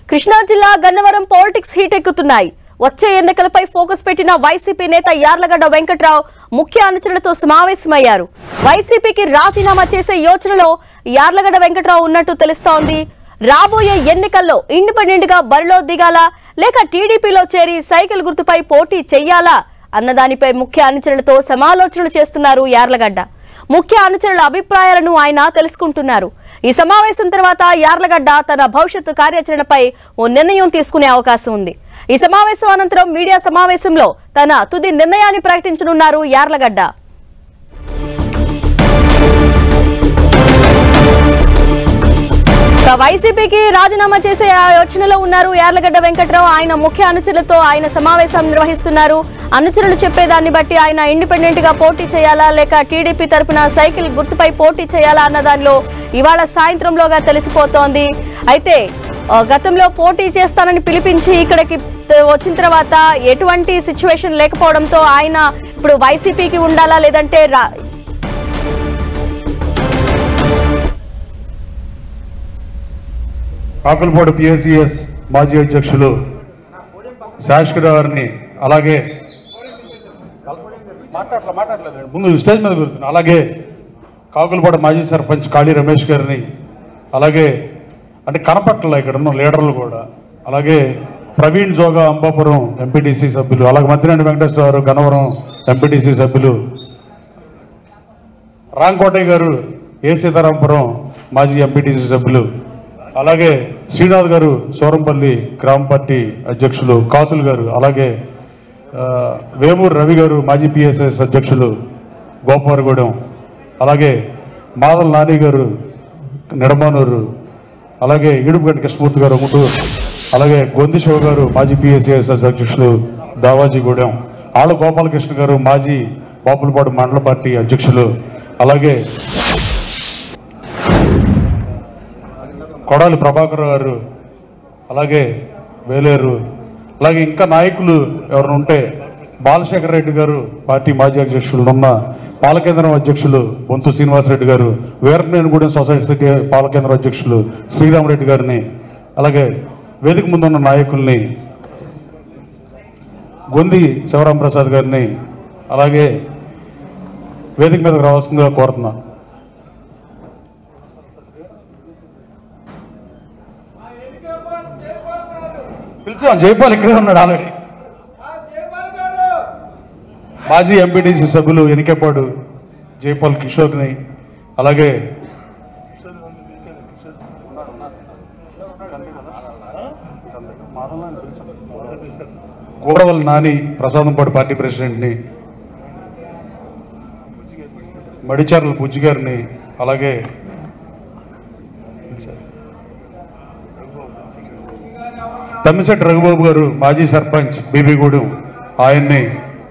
కృష్ణా జిల్లా Gannavaram politics heat ఎక్కుతున్నాయి వచ్చే ఎన్నికలపై ఫోకస్ పెట్టిన వైసీపీ నేత యార్లగడ్డ వెంకట్రావు ముఖ్య అనుచరులతో సమావేశమయ్యారు వైసీపీకి రాజీనామా చేసే యోచనలో యార్లగడ్డ వెంకట్రావు ఉన్నట్టు తెలుస్తోంది రాబోయే ఎన్నికల్లో ఇండిపెండెంట్ గా బరిలో దిగాలా లేక టీడీపీలో చేరి సైకిల్ గుర్తుపై పోటీ చెయ్యాలా అన్నదానిపై ముఖ్య అనుచరులతో సమాలోచనలు చేస్తున్నారు యార్లగడ్డ ముఖ్య అనుచరుల అభిప్రాయాలను ఆయన తెలుసుకుంటున్నారు ఈ సమావేశం తర్వాత యార్లగడ్డ తన భవిష్యత్తు కార్యాచరణపై ఓ నిర్ణయం తీసుకునే అవకాశం ఉంది ఈ సమావేశం అనంతరం మీడియా సమావేశంలో తన తుది నిర్ణయాన్ని ప్రకటించనున్నారు యార్లగడ్డ ఇక వైసీపీకి రాజీనామా చేసే యోచనలో ఉన్నారు యార్లగడ్డ వెంకట్రావు ఆయన ముఖ్య అనుచరులతో ఆయన సమావేశం నిర్వహిస్తున్నారు అనుచరులు చెప్పేదాన్ని బట్టి ఆయన ఇండిపెండెంట్ గా పోటీ చేయాలా లేక టీడీపీ తరపున సైకిల్ గుర్తుపై పోటీ చేయాలా అన్న దానిలో ఇవాళ సాయంత్రంలోగా తెలిసిపోతోంది అయితే ఆ, గతంలో పోటీ చేస్తానని పిలిపించి ఇక్కడికి త- వచ్చిన తర్వాత ఎటువంటి సిచ్యువేషన్ లేకపోవడంతో ఆయన ఇప్పుడు వైసీపీకి ఉండాలా లేదంటే రా- కాకులపాడు పిఎస్సిఎస్ మాజీ అధ్యక్షులు శాశ్వత గారిని అలాగే మాట్లాడలే మాట్లాడలేదు ముందు స్టేజ్ మీద కూర్చున్నా అలాగే కాకులపాడు మాజీ సర్పంచ్ కాళీ రమేష్ గారిని అలాగే అంటే కనపట్ల ఇక్కడ ఉన్న లీడర్లు కూడా అలాగే ప్రవీణ్ జోగా అంబాపురం ఎంపీటీసీ సభ్యులు అలాగే మద్దిరెడ్డి వెంకటేశ్వర గారు గన్నవరం ఎంపీటీసీ సభ్యులు రాంకోటయ్య గారు ఏ సీతారాంపురం మాజీ ఎంపీటీసీ సభ్యులు అలాగే శ్రీనాథ్ గారు సోరంపల్లి గ్రామ పార్టీ అధ్యక్షులు కాసులు గారు అలాగే ఆ, వేమూరు రవి గారు మాజీ పిఎస్ఎస్ అధ్యక్షులు గోపారగూడెం అలాగే మాదల్ నాని గారు నిడమానూరు అలాగే ఇడుపుగంటి కృష్ణమూర్తి గారు గుంటూరు అలాగే గొంది శివ గారు మాజీ పిఎస్సిఎస్ అధ్యక్షులు దావాజీగూడెం ఆళ్ళ గోపాలకృష్ణ గారు మాజీ బాపులపాడు మండల పార్టీ అధ్యక్షులు అలాగే కొడాలి ప్రభాకర్ గారు అలాగే వేలేరు అలాగే ఇంకా నాయకులు ఎవరైనా ఉంటే బాలశేఖర్ రెడ్డి గారు పార్టీ మాజీ అధ్యక్షులు ఉన్న పాలకేంద్రం అధ్యక్షులు బొంతు శ్రీనివాసరెడ్డి గారు వీరనేనిగూడెం సొసైటీ పాలకేంద్రం అధ్యక్షులు శ్రీరామరెడ్డి గారిని అలాగే వేదిక ముందున్న నాయకుల్ని గొంది శివరాం ప్రసాద్ గారిని అలాగే వేదిక మీదకి రావాల్సిందిగా కోరుతున్నాను పిలిచాం జైపాల్ ఇక్కడే ఉన్నాడు ఆల్రెడీ మాజీ ఎంపీటీసీ సభ్యులు ఎనికేపాడు జైపాల్ కిషోర్ని అలాగే గోడవల్ నాని ప్రసాదంపాడు పార్టీ ప్రెసిడెంట్ని మడిచార్ల బుజ్జి గారిని అలాగే తమ్మిశెట్టి రఘుబాబు గారు మాజీ సర్పంచ్ బీబీగూడెం ఆయన్ని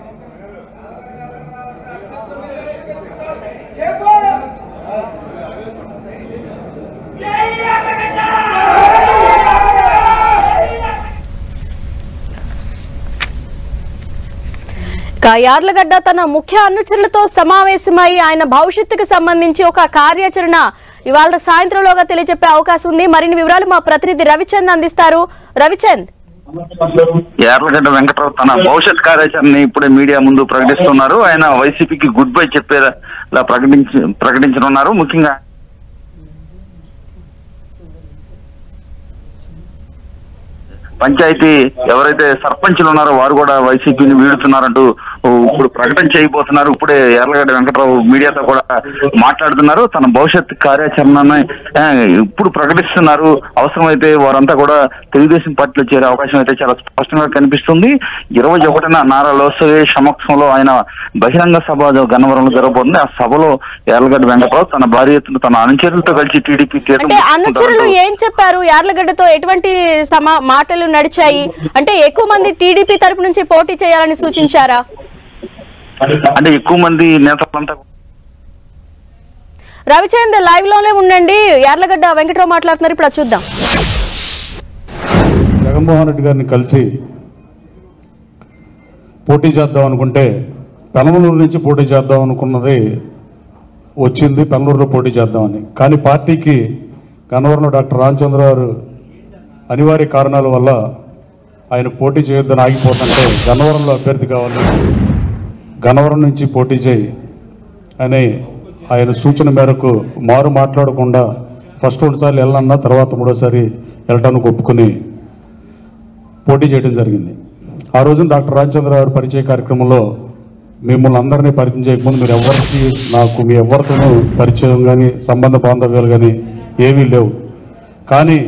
ఇక యార్లగడ్డ తన ముఖ్య అనుచరులతో సమావేశమై ఆయన భవిష్యత్తుకు సంబంధించి ఒక కార్యాచరణ ఇవాళ సాయంత్రంలోగా తెలియజెప్పే అవకాశం ఉంది మరిన్ని వివరాలు మా ప్రతినిధి రవిచంద్ అందిస్తారు రవిచంద్ యార్లగడ్డ వెంకటరావు తన భవిష్యత్ కార్యాచరణ ఇప్పుడే మీడియా ముందు ప్రకటిస్తున్నారు ఆయన వైసీపీకి గుడ్ బై చెప్పేలా ప్రకటించి ప్రకటించనున్నారు ముఖ్యంగా పంచాయతీ ఎవరైతే సర్పంచులు ఉన్నారో వారు కూడా వైసీపీని వీడుతున్నారంటూ ఇప్పుడు ప్రకటన చేయబోతున్నారు ఇప్పుడే ఎర్లగడ్డ వెంకటరావు మీడియాతో కూడా మాట్లాడుతున్నారు తన భవిష్యత్ కార్యాచరణని ఆ, ఇప్పుడు ప్రకటిస్తున్నారు అవసరమైతే వారంతా కూడా తెలుగుదేశం పార్టీలో చేరే అవకాశం అయితే చాలా స్పష్టంగా కనిపిస్తుంది ఇరవై ఒకటిన నారా లోసే సమక్షంలో ఆయన బహిరంగ సభ గన్నవరంలో జరగబోతుంది ఆ సభలో ఎర్లగడ్డ వెంకటరావు తన భార్యతో తన అనుచరులతో కలిసి టీడీపీ అంటే అనుచరులు ఏం చెప్పారు యార్లగడ్డతో ఎటువంటి సమా మాటలు నడిచాయి అంటే ఎక్కువ మంది టీడీపీ తరపు నుంచి పోటీ చేయాలని సూచించారా అంటే ఎక్కువ మంది నేతలంతా రవిచంద్ లైవ్ లోనే ఉండండి యార్లగడ్డ వెంకటరావు మాట్లాడుతున్నారు ఇప్పుడు అది చూద్దాం జగన్మోహన్ రెడ్డి గారిని కలిసి పోటీ చేద్దాం అనుకుంటే పెనమలూరు నుంచి పోటీ చేద్దాం అనుకున్నది వచ్చింది పెనమలూరులో పోటీ చేద్దామని కానీ పార్టీకి గన్నవరంలో డాక్టర్ రామచంద్ర గారు అనివార్య కారణాల వల్ల ఆయన పోటీ చేయొద్దని ఆగిపోతుంటే గన్నవరంలో అభ్యర్థి కావాలి గన్నవరం నుంచి పోటీ చేయి అని ఆయన సూచన మేరకు మారు మాట్లాడకుండా ఫస్ట్ రెండుసార్లు వెళ్ళన్నా తర్వాత మూడోసారి వెళ్ళటానికి ఒప్పుకొని పోటీ చేయడం జరిగింది ఆ రోజున డాక్టర్ రామచంద్ర గారు పరిచయ కార్యక్రమంలో మిమ్మల్ని అందరినీ పరిచయం చేయకముందు మీరు ఎవరికి నాకు మీ ఎవరితోనూ పరిచయం కానీ సంబంధ బాంధవ్యాలు కానీ ఏమీ లేవు కానీ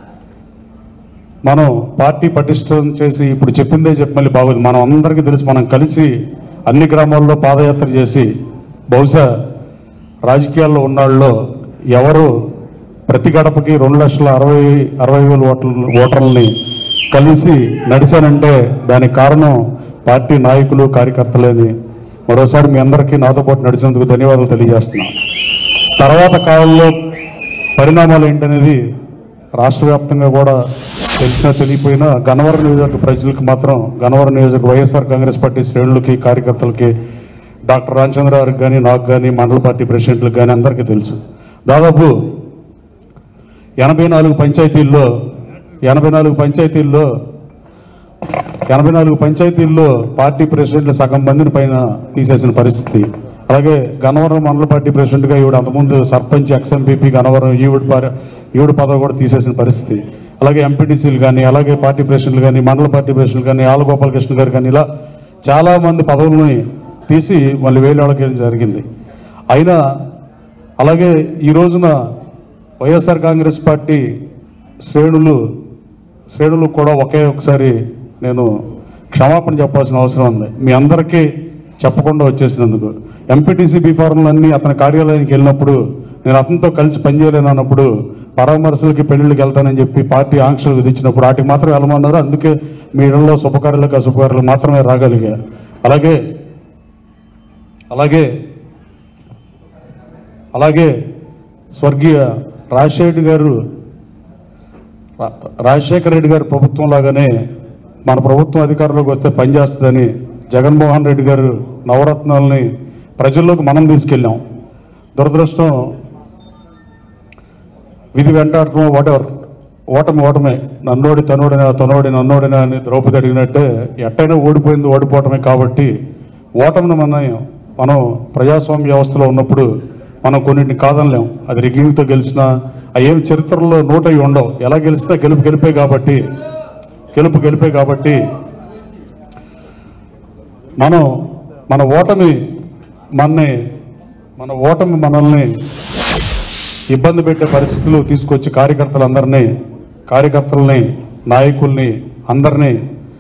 మనం పార్టీ పటిష్టం చేసి ఇప్పుడు చెప్పిందే చెప్పి మళ్ళీ బాగోదు మనం అందరికీ తెలుసు మనం కలిసి అన్ని గ్రామాల్లో పాదయాత్ర చేసి బహుశా రాజకీయాల్లో ఉన్నాళ్ళలో ఎవరు ప్రతి గడపకి రెండు లక్షల అరవై అరవై వేల ఓటర్లు ఓటర్లని కలిసి నడిచానంటే దానికి కారణం పార్టీ నాయకులు కార్యకర్తలని మరోసారి మీ అందరికీ నాతో పాటు నడిచినందుకు ధన్యవాదాలు తెలియజేస్తున్నాను తర్వాత కాలంలో పరిణామాలు ఏంటనేది రాష్ట్ర వ్యాప్తంగా కూడా తెలిసినా తెలియపోయినా గన్నవరం నియోజకవర్గ ప్రజలకు మాత్రం గన్నవరం నియోజక వైఎస్ఆర్ కాంగ్రెస్ పార్టీ శ్రేణులకి కార్యకర్తలకి డాక్టర్ రామచంద్ర గారికి కానీ నాకు కానీ మండల పార్టీ ప్రెసిడెంట్లకు కానీ అందరికీ తెలుసు దాదాపు ఎనభై నాలుగు పంచాయతీల్లో ఎనభై నాలుగు పంచాయతీల్లో ఎనభై నాలుగు పంచాయతీల్లో పార్టీ ప్రెసిడెంట్లు సగం మందిని పైన తీసేసిన పరిస్థితి అలాగే గన్నవరం మండల పార్టీ ప్రెసిడెంట్గా ఈవిడ అంతకుముందు సర్పంచ్ ఎక్స్ఎంపీపీ గన్నవరం ఈవిడ ప- ఈవిడ పదవి కూడా తీసేసిన పరిస్థితి అలాగే ఎంపీటీసీలు కానీ అలాగే పార్టీ ప్రెసిడెంట్లు కానీ మండల పార్టీ ప్రెసిడెంట్లు కానీ ఆలగోపాలకృష్ణ గారు కానీ ఇలా చాలా మంది పదవులని తీసి మళ్ళీ వేలు అడగడం జరిగింది అయినా అలాగే ఈ రోజున వైఎస్ఆర్ కాంగ్రెస్ పార్టీ శ్రేణులు శ్రేణులు కూడా ఒకే ఒకసారి నేను క్షమాపణ చెప్పాల్సిన అవసరం ఉంది మీ అందరికీ చెప్పకుండా వచ్చేసినందుకు ఎంపీటీసీ బీ ఫార్ములన్నీ అతని కార్యాలయానికి వెళ్ళినప్పుడు నేను అతనితో కలిసి పనిచేయలేను అన్నప్పుడు పరామర్శలకి పెళ్లిళ్ళకి వెళ్తానని చెప్పి పార్టీ ఆంక్షలు విధించినప్పుడు వాటికి మాత్రం వెళ్ళమన్నారు అందుకే మీ ఇళ్లలో శుభకార్యాలకు అశుభకార్యాలు మాత్రమే రాగలిగా అలాగే అలాగే అలాగే స్వర్గీయ రాజశేఖర్ గారు రా- రాజశేఖర రెడ్డి గారి ప్రభుత్వం లాగానే మన ప్రభుత్వం అధికారంలోకి వస్తే పనిచేస్తుందని జగన్మోహన్ రెడ్డి గారు నవరత్నాలని ప్రజల్లోకి మనం తీసుకెళ్ళాం దురదృష్టం విధి వెంటాడటం వాటెవర్ ఓటమి ఓటమే నన్నోడి తనోడినా తనోడి నన్నోడినా అని ద్రౌపది అడిగినట్టే ఎట్టయినా ఓడిపోయింది ఓడిపోవటమే కాబట్టి ఓటమిని మనం మనం ప్రజాస్వామ్య వ్యవస్థలో ఉన్నప్పుడు మనం కొన్నింటిని కాదనలేం అది రిగ్గింగ్తో గెలిచినా అవి ఏమి చరిత్రలో నోట్ అయి ఉండవు ఎలా గెలిచినా గెలుపు గెలిపే కాబట్టి గెలుపు గెలిపే కాబట్టి మనం మన ఓటమి మనని మన ఓటమి మనల్ని ఇబ్బంది పెట్టే పరిస్థితులు తీసుకొచ్చి కార్యకర్తలందరినీ కార్యకర్తలని నాయకుల్ని అందరినీ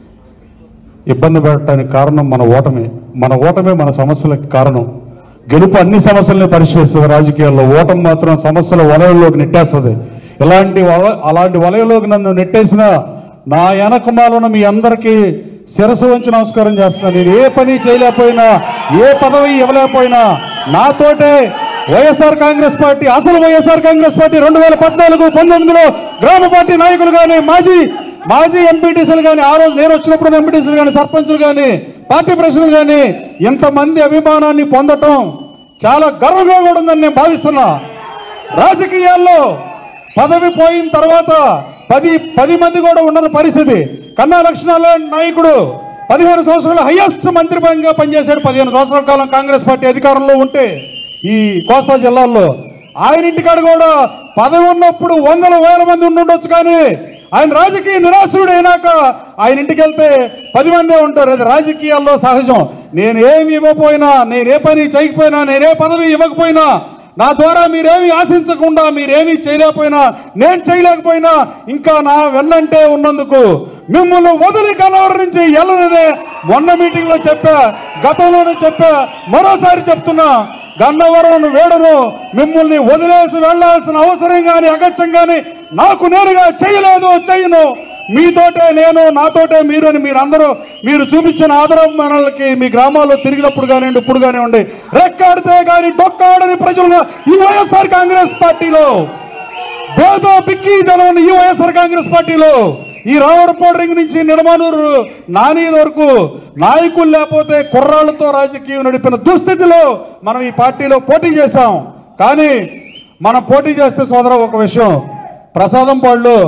ఇబ్బంది పెట్టడానికి కారణం మన ఓటమి మన ఓటమే మన సమస్యలకు కారణం గెలుపు అన్ని సమస్యల్ని పరిష్కరిస్తుంది రాజకీయాల్లో ఓటమి మాత్రం సమస్యల వలయంలోకి నెట్టేస్తుంది ఇలాంటి వల- అలాంటి వలయంలోకి నన్ను నెట్టేసిన నా వెనకమాలను మీ అందరికీ శిరసు వంచి నమస్కారం చేస్తున్నాను నేను ఏ పని చేయలేకపోయినా ఏ పదవి ఇవ్వలేకపోయినా నాతోటే వైఎస్ఆర్ కాంగ్రెస్ పార్టీ అసలు వైఎస్ఆర్ కాంగ్రెస్ పార్టీ రెండు వేల పద్నాలుగు పంతొమ్మిదిలో గ్రామ పార్టీ నాయకులు కానీ మాజీ మాజీ ఎంపీటీసీలు కానీ ఆ రోజు నేను వచ్చినప్పుడు ఎంపీటీసీలు కానీ సర్పంచులు కానీ పార్టీ ప్రెసిడెంట్ కానీ ఇంతమంది అభిమానాన్ని పొందటం చాలా గర్వంగా కూడా ఉందని నేను భావిస్తున్నా రాజకీయాల్లో పదవి పోయిన తర్వాత పది పది మంది కూడా ఉండని పరిస్థితి కన్నా లక్ష్మణ నాయకుడు పదిహేను సంవత్సరాలు హైయెస్ట్ మంత్రి పరంగా పనిచేశాడు పదిహేను సంవత్సరాల కాలం కాంగ్రెస్ పార్టీ అధికారంలో ఉంటే ఈ కోస్తా జిల్లాల్లో ఆయన ఇంటికాడ కూడా పదవి ఉన్నప్పుడు వందల వేల మంది ఉండుండొచ్చు కానీ ఆయన రాజకీయ నిరాశుడు అయినాక ఆయన ఇంటికి వెళ్తే పది మందే ఉంటారు అది రాజకీయాల్లో సహజం నేను ఏమి ఇవ్వకపోయినా నేను ఏ పని చేయకపోయినా నేను ఏ పదవి ఇవ్వకపోయినా నా ద్వారా మీరేమి ఆశించకుండా మీరేమీ చేయలేకపోయినా నేను చేయలేకపోయినా ఇంకా నా వెన్నంటే ఉన్నందుకు మిమ్మల్ని వదిలి కలవర నుంచి వెళ్ళననే మొన్న మీటింగ్ లో చెప్పా గతంలోనే చెప్పా మరోసారి చెప్తున్నా గన్నవరం వేడను మిమ్మల్ని వదిలేసి వెళ్ళాల్సిన అవసరం కానీ అగత్యం కానీ నాకు నేరుగా చేయలేదు చేయను మీతోటే నేను నాతోటే మీరు అని మీరందరూ మీరు చూపించిన ఆదరమానాలకి మీ గ్రామాల్లో తిరిగినప్పుడు కానివ్వండి ఇప్పుడు కానివ్వండి రెక్కాడితే కానీ డొక్కాడని ప్రజలు ఈ వైఎస్ఆర్ కాంగ్రెస్ పార్టీలో పేద పిక్కి జనం ఈ వైఎస్ఆర్ కాంగ్రెస్ పార్టీలో ఈ రావరపోడు రింగ్ నుంచి నిడమానూరు నాని వరకు నాయకులు లేకపోతే కుర్రాళ్లతో రాజకీయం నడిపిన దుస్థితిలో మనం ఈ పార్టీలో పోటీ చేశాం కానీ మనం పోటీ చేస్తే సోదర ఒక విషయం ప్రసాదం పాళ్ళు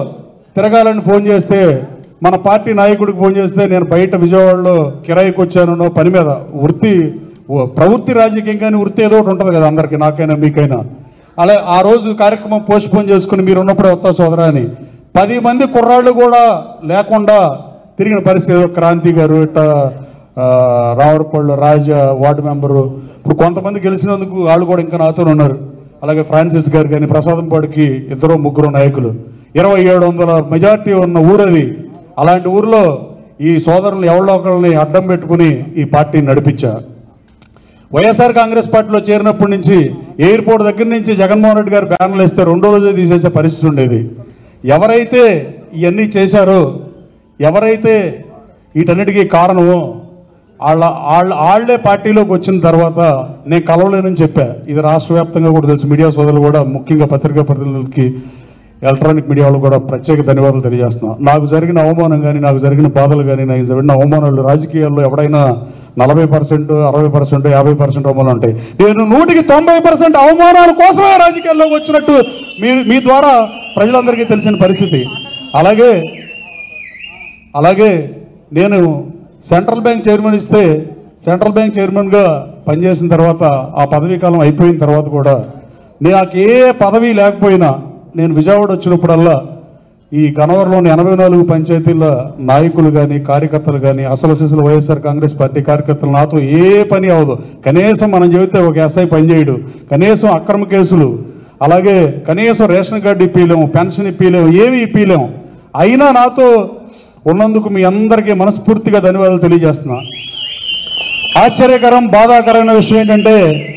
తిరగాలని ఫోన్ చేస్తే మన పార్టీ నాయకుడికి ఫోన్ చేస్తే నేను బయట విజయవాడలో కిరాయికి వచ్చాను పని మీద వృత్తి ఓ ప్రవృత్తి రాజకీయం కానీ వృత్తి ఏదో ఒకటి ఉంటుంది కదా అందరికీ నాకైనా మీకైనా అలా ఆ రోజు కార్యక్రమం పోస్ట్ పోన్ చేసుకుని మీరు ఉన్నప్పుడే వస్తా సోదరా అని పది మంది కుర్రాళ్ళు కూడా లేకుండా తిరిగిన పరిస్థితి ఏదో క్రాంతి గారు ఇట్ట ఆ, రావరపళ్ళు రాజా వార్డు మెంబరు ఇప్పుడు కొంతమంది గెలిచినందుకు వాళ్ళు కూడా ఇంకా నాతో ఉన్నారు అలాగే ఫ్రాన్సిస్ గారు కానీ ప్రసాదంపాడికి ఇద్దరు ముగ్గురు నాయకులు ఇరవై ఏడు వందల మెజార్టీ ఉన్న ఊరది అలాంటి ఊర్లో ఈ సోదరులు ఎవరో ఒకరిని అడ్డం పెట్టుకుని ఈ పార్టీని నడిపించా వైఎస్ఆర్ కాంగ్రెస్ పార్టీలో చేరినప్పటి నుంచి ఎయిర్పోర్ట్ దగ్గర నుంచి జగన్మోహన్ రెడ్డి గారు బ్యానర్లు వేస్తే రెండో రోజే తీసేసే పరిస్థితి ఉండేది ఎవరైతే ఇవన్నీ చేశారో ఎవరైతే వీటన్నిటికీ కారణమో వాళ్ళ వాళ్ళ వాళ్ళే పార్టీలోకి వచ్చిన తర్వాత నేను కలవలేనని చెప్పా ఇది రాష్ట్ర వ్యాప్తంగా కూడా తెలుసు మీడియా సోదరులు కూడా ముఖ్యంగా పత్రికా ప్రతినిధులకి ఎలక్ట్రానిక్ మీడియా వాళ్ళు కూడా ప్రత్యేక ధన్యవాదాలు తెలియజేస్తున్నా నాకు జరిగిన అవమానం కానీ నాకు జరిగిన బాధలు కానీ నాకు జరిగిన అవమానాలు రాజకీయాల్లో ఎవడైనా నలభై పర్సెంట్ అరవై పర్సెంట్ యాభై పర్సెంట్ అవమానాలు ఉంటాయి నేను నూటికి తొంభై పర్సెంట్ అవమానాల కోసమే రాజకీయాల్లోకి వచ్చినట్టు మీ మీ ద్వారా ప్రజలందరికీ తెలిసిన పరిస్థితి అలాగే అలాగే నేను సెంట్రల్ బ్యాంక్ చైర్మన్ ఇస్తే సెంట్రల్ బ్యాంక్ చైర్మన్గా పనిచేసిన తర్వాత ఆ పదవీ కాలం అయిపోయిన తర్వాత కూడా నేను నాకు ఏ పదవి లేకపోయినా నేను విజయవాడ వచ్చినప్పుడల్లా ఈ గనవరంలోని ఎనభై నాలుగు పంచాయతీల నాయకులు కానీ కార్యకర్తలు కానీ అసలు సిసలు వైఎస్ఆర్ కాంగ్రెస్ పార్టీ కార్యకర్తలు నాతో ఏ పని అవ్వదు కనీసం మనం చెబితే ఒక ఎస్ఐ పనిచేయడు కనీసం అక్రమ కేసులు అలాగే కనీసం రేషన్ కార్డు ఇప్పిలేము పెన్షన్ ఇప్పిలేము ఏమి ఇప్పిలేము అయినా నాతో ఉన్నందుకు మీ అందరికీ మనస్ఫూర్తిగా ధన్యవాదాలు తెలియజేస్తున్నా ఆశ్చర్యకరం బాధాకరమైన విషయం ఏంటంటే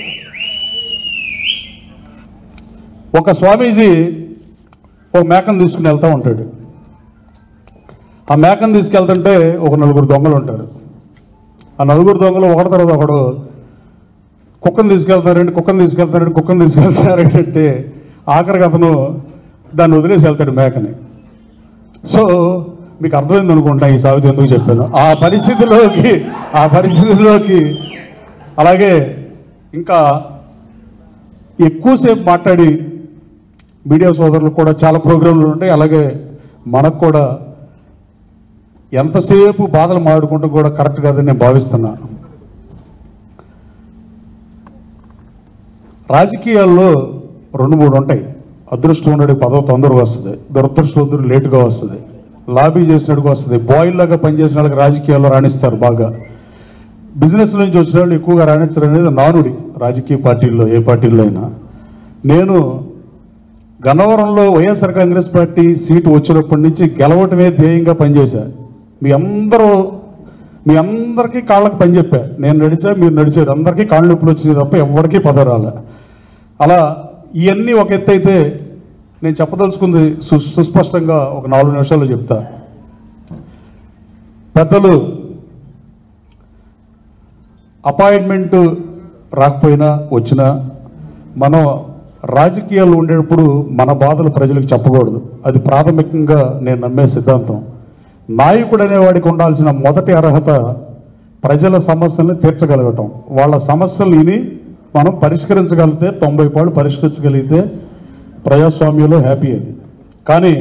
ఒక స్వామీజీ ఒక మేకను తీసుకుని వెళ్తూ ఉంటాడు ఆ మేకను తీసుకెళ్తుంటే ఒక నలుగురు దొంగలు ఉంటారు ఆ నలుగురు దొంగలు ఒకటి తర్వాత ఒకడు కుక్కను తీసుకెళ్తారండి కుక్కను తీసుకెళ్తారండి కుక్కను తీసుకెళ్తారండి అంటే ఆఖరికి అతను దాన్ని వదిలేసి వెళ్తాడు మేకని సో మీకు అర్థమైంది అనుకుంటా ఈ సాగుతూ ఎందుకు చెప్పాను ఆ పరిస్థితిలోకి ఆ పరిస్థితిలోకి అలాగే ఇంకా ఎక్కువసేపు మాట్లాడి మీడియా సోదరులకు కూడా చాలా ప్రోగ్రాంలు ఉంటాయి అలాగే మనకు కూడా ఎంతసేపు బాధలు మాడుకుంటూ కూడా కరెక్ట్ కాదని నేను భావిస్తున్నా రాజకీయాల్లో రెండు మూడు ఉంటాయి అదృష్టం ఉన్నడికి పదవి తొందరగా వస్తుంది దురదృష్టవంతుడు లేటుగా వస్తుంది లాబీ చేసినట్టుగా వస్తుంది బాయిల్ లాగా పనిచేసిన వాళ్ళకి రాజకీయాల్లో రాణిస్తారు బాగా బిజినెస్ నుంచి వచ్చిన వాళ్ళు ఎక్కువగా రాణించడం అనేది నానుడి రాజకీయ పార్టీల్లో ఏ పార్టీల్లో అయినా నేను గన్నవరంలో వైఎస్ఆర్ కాంగ్రెస్ పార్టీ సీటు వచ్చినప్పటి నుంచి గెలవటమే ధ్యేయంగా పనిచేశా మీ అందరూ మీ అందరికీ కాళ్ళకి పని చెప్పా నేను నడిచా మీరు నడిచారు అందరికీ కాళ్ళ నొప్పులు వచ్చినాయి తప్ప ఎవరికీ పదరాలే అలా ఇవన్నీ ఒక ఎత్తు అయితే నేను చెప్పదలుచుకుంది సు సుస్పష్టంగా ఒక నాలుగు నిమిషాల్లో చెప్తా పెద్దలు అపాయింట్మెంట్ రాకపోయినా వచ్చినా మనం రాజకీయాలు ఉండేటప్పుడు మన బాధలు ప్రజలకు చెప్పకూడదు అది ప్రాథమికంగా నేను నమ్మే సిద్ధాంతం నాయకుడు అనేవాడికి ఉండాల్సిన మొదటి అర్హత ప్రజల సమస్యల్ని తీర్చగలగటం వాళ్ళ సమస్యలు విని మనం పరిష్కరించగలిగితే తొంభై పాళ్ళు పరిష్కరించగలిగితే ప్రజాస్వామ్యంలో హ్యాపీ అది కానీ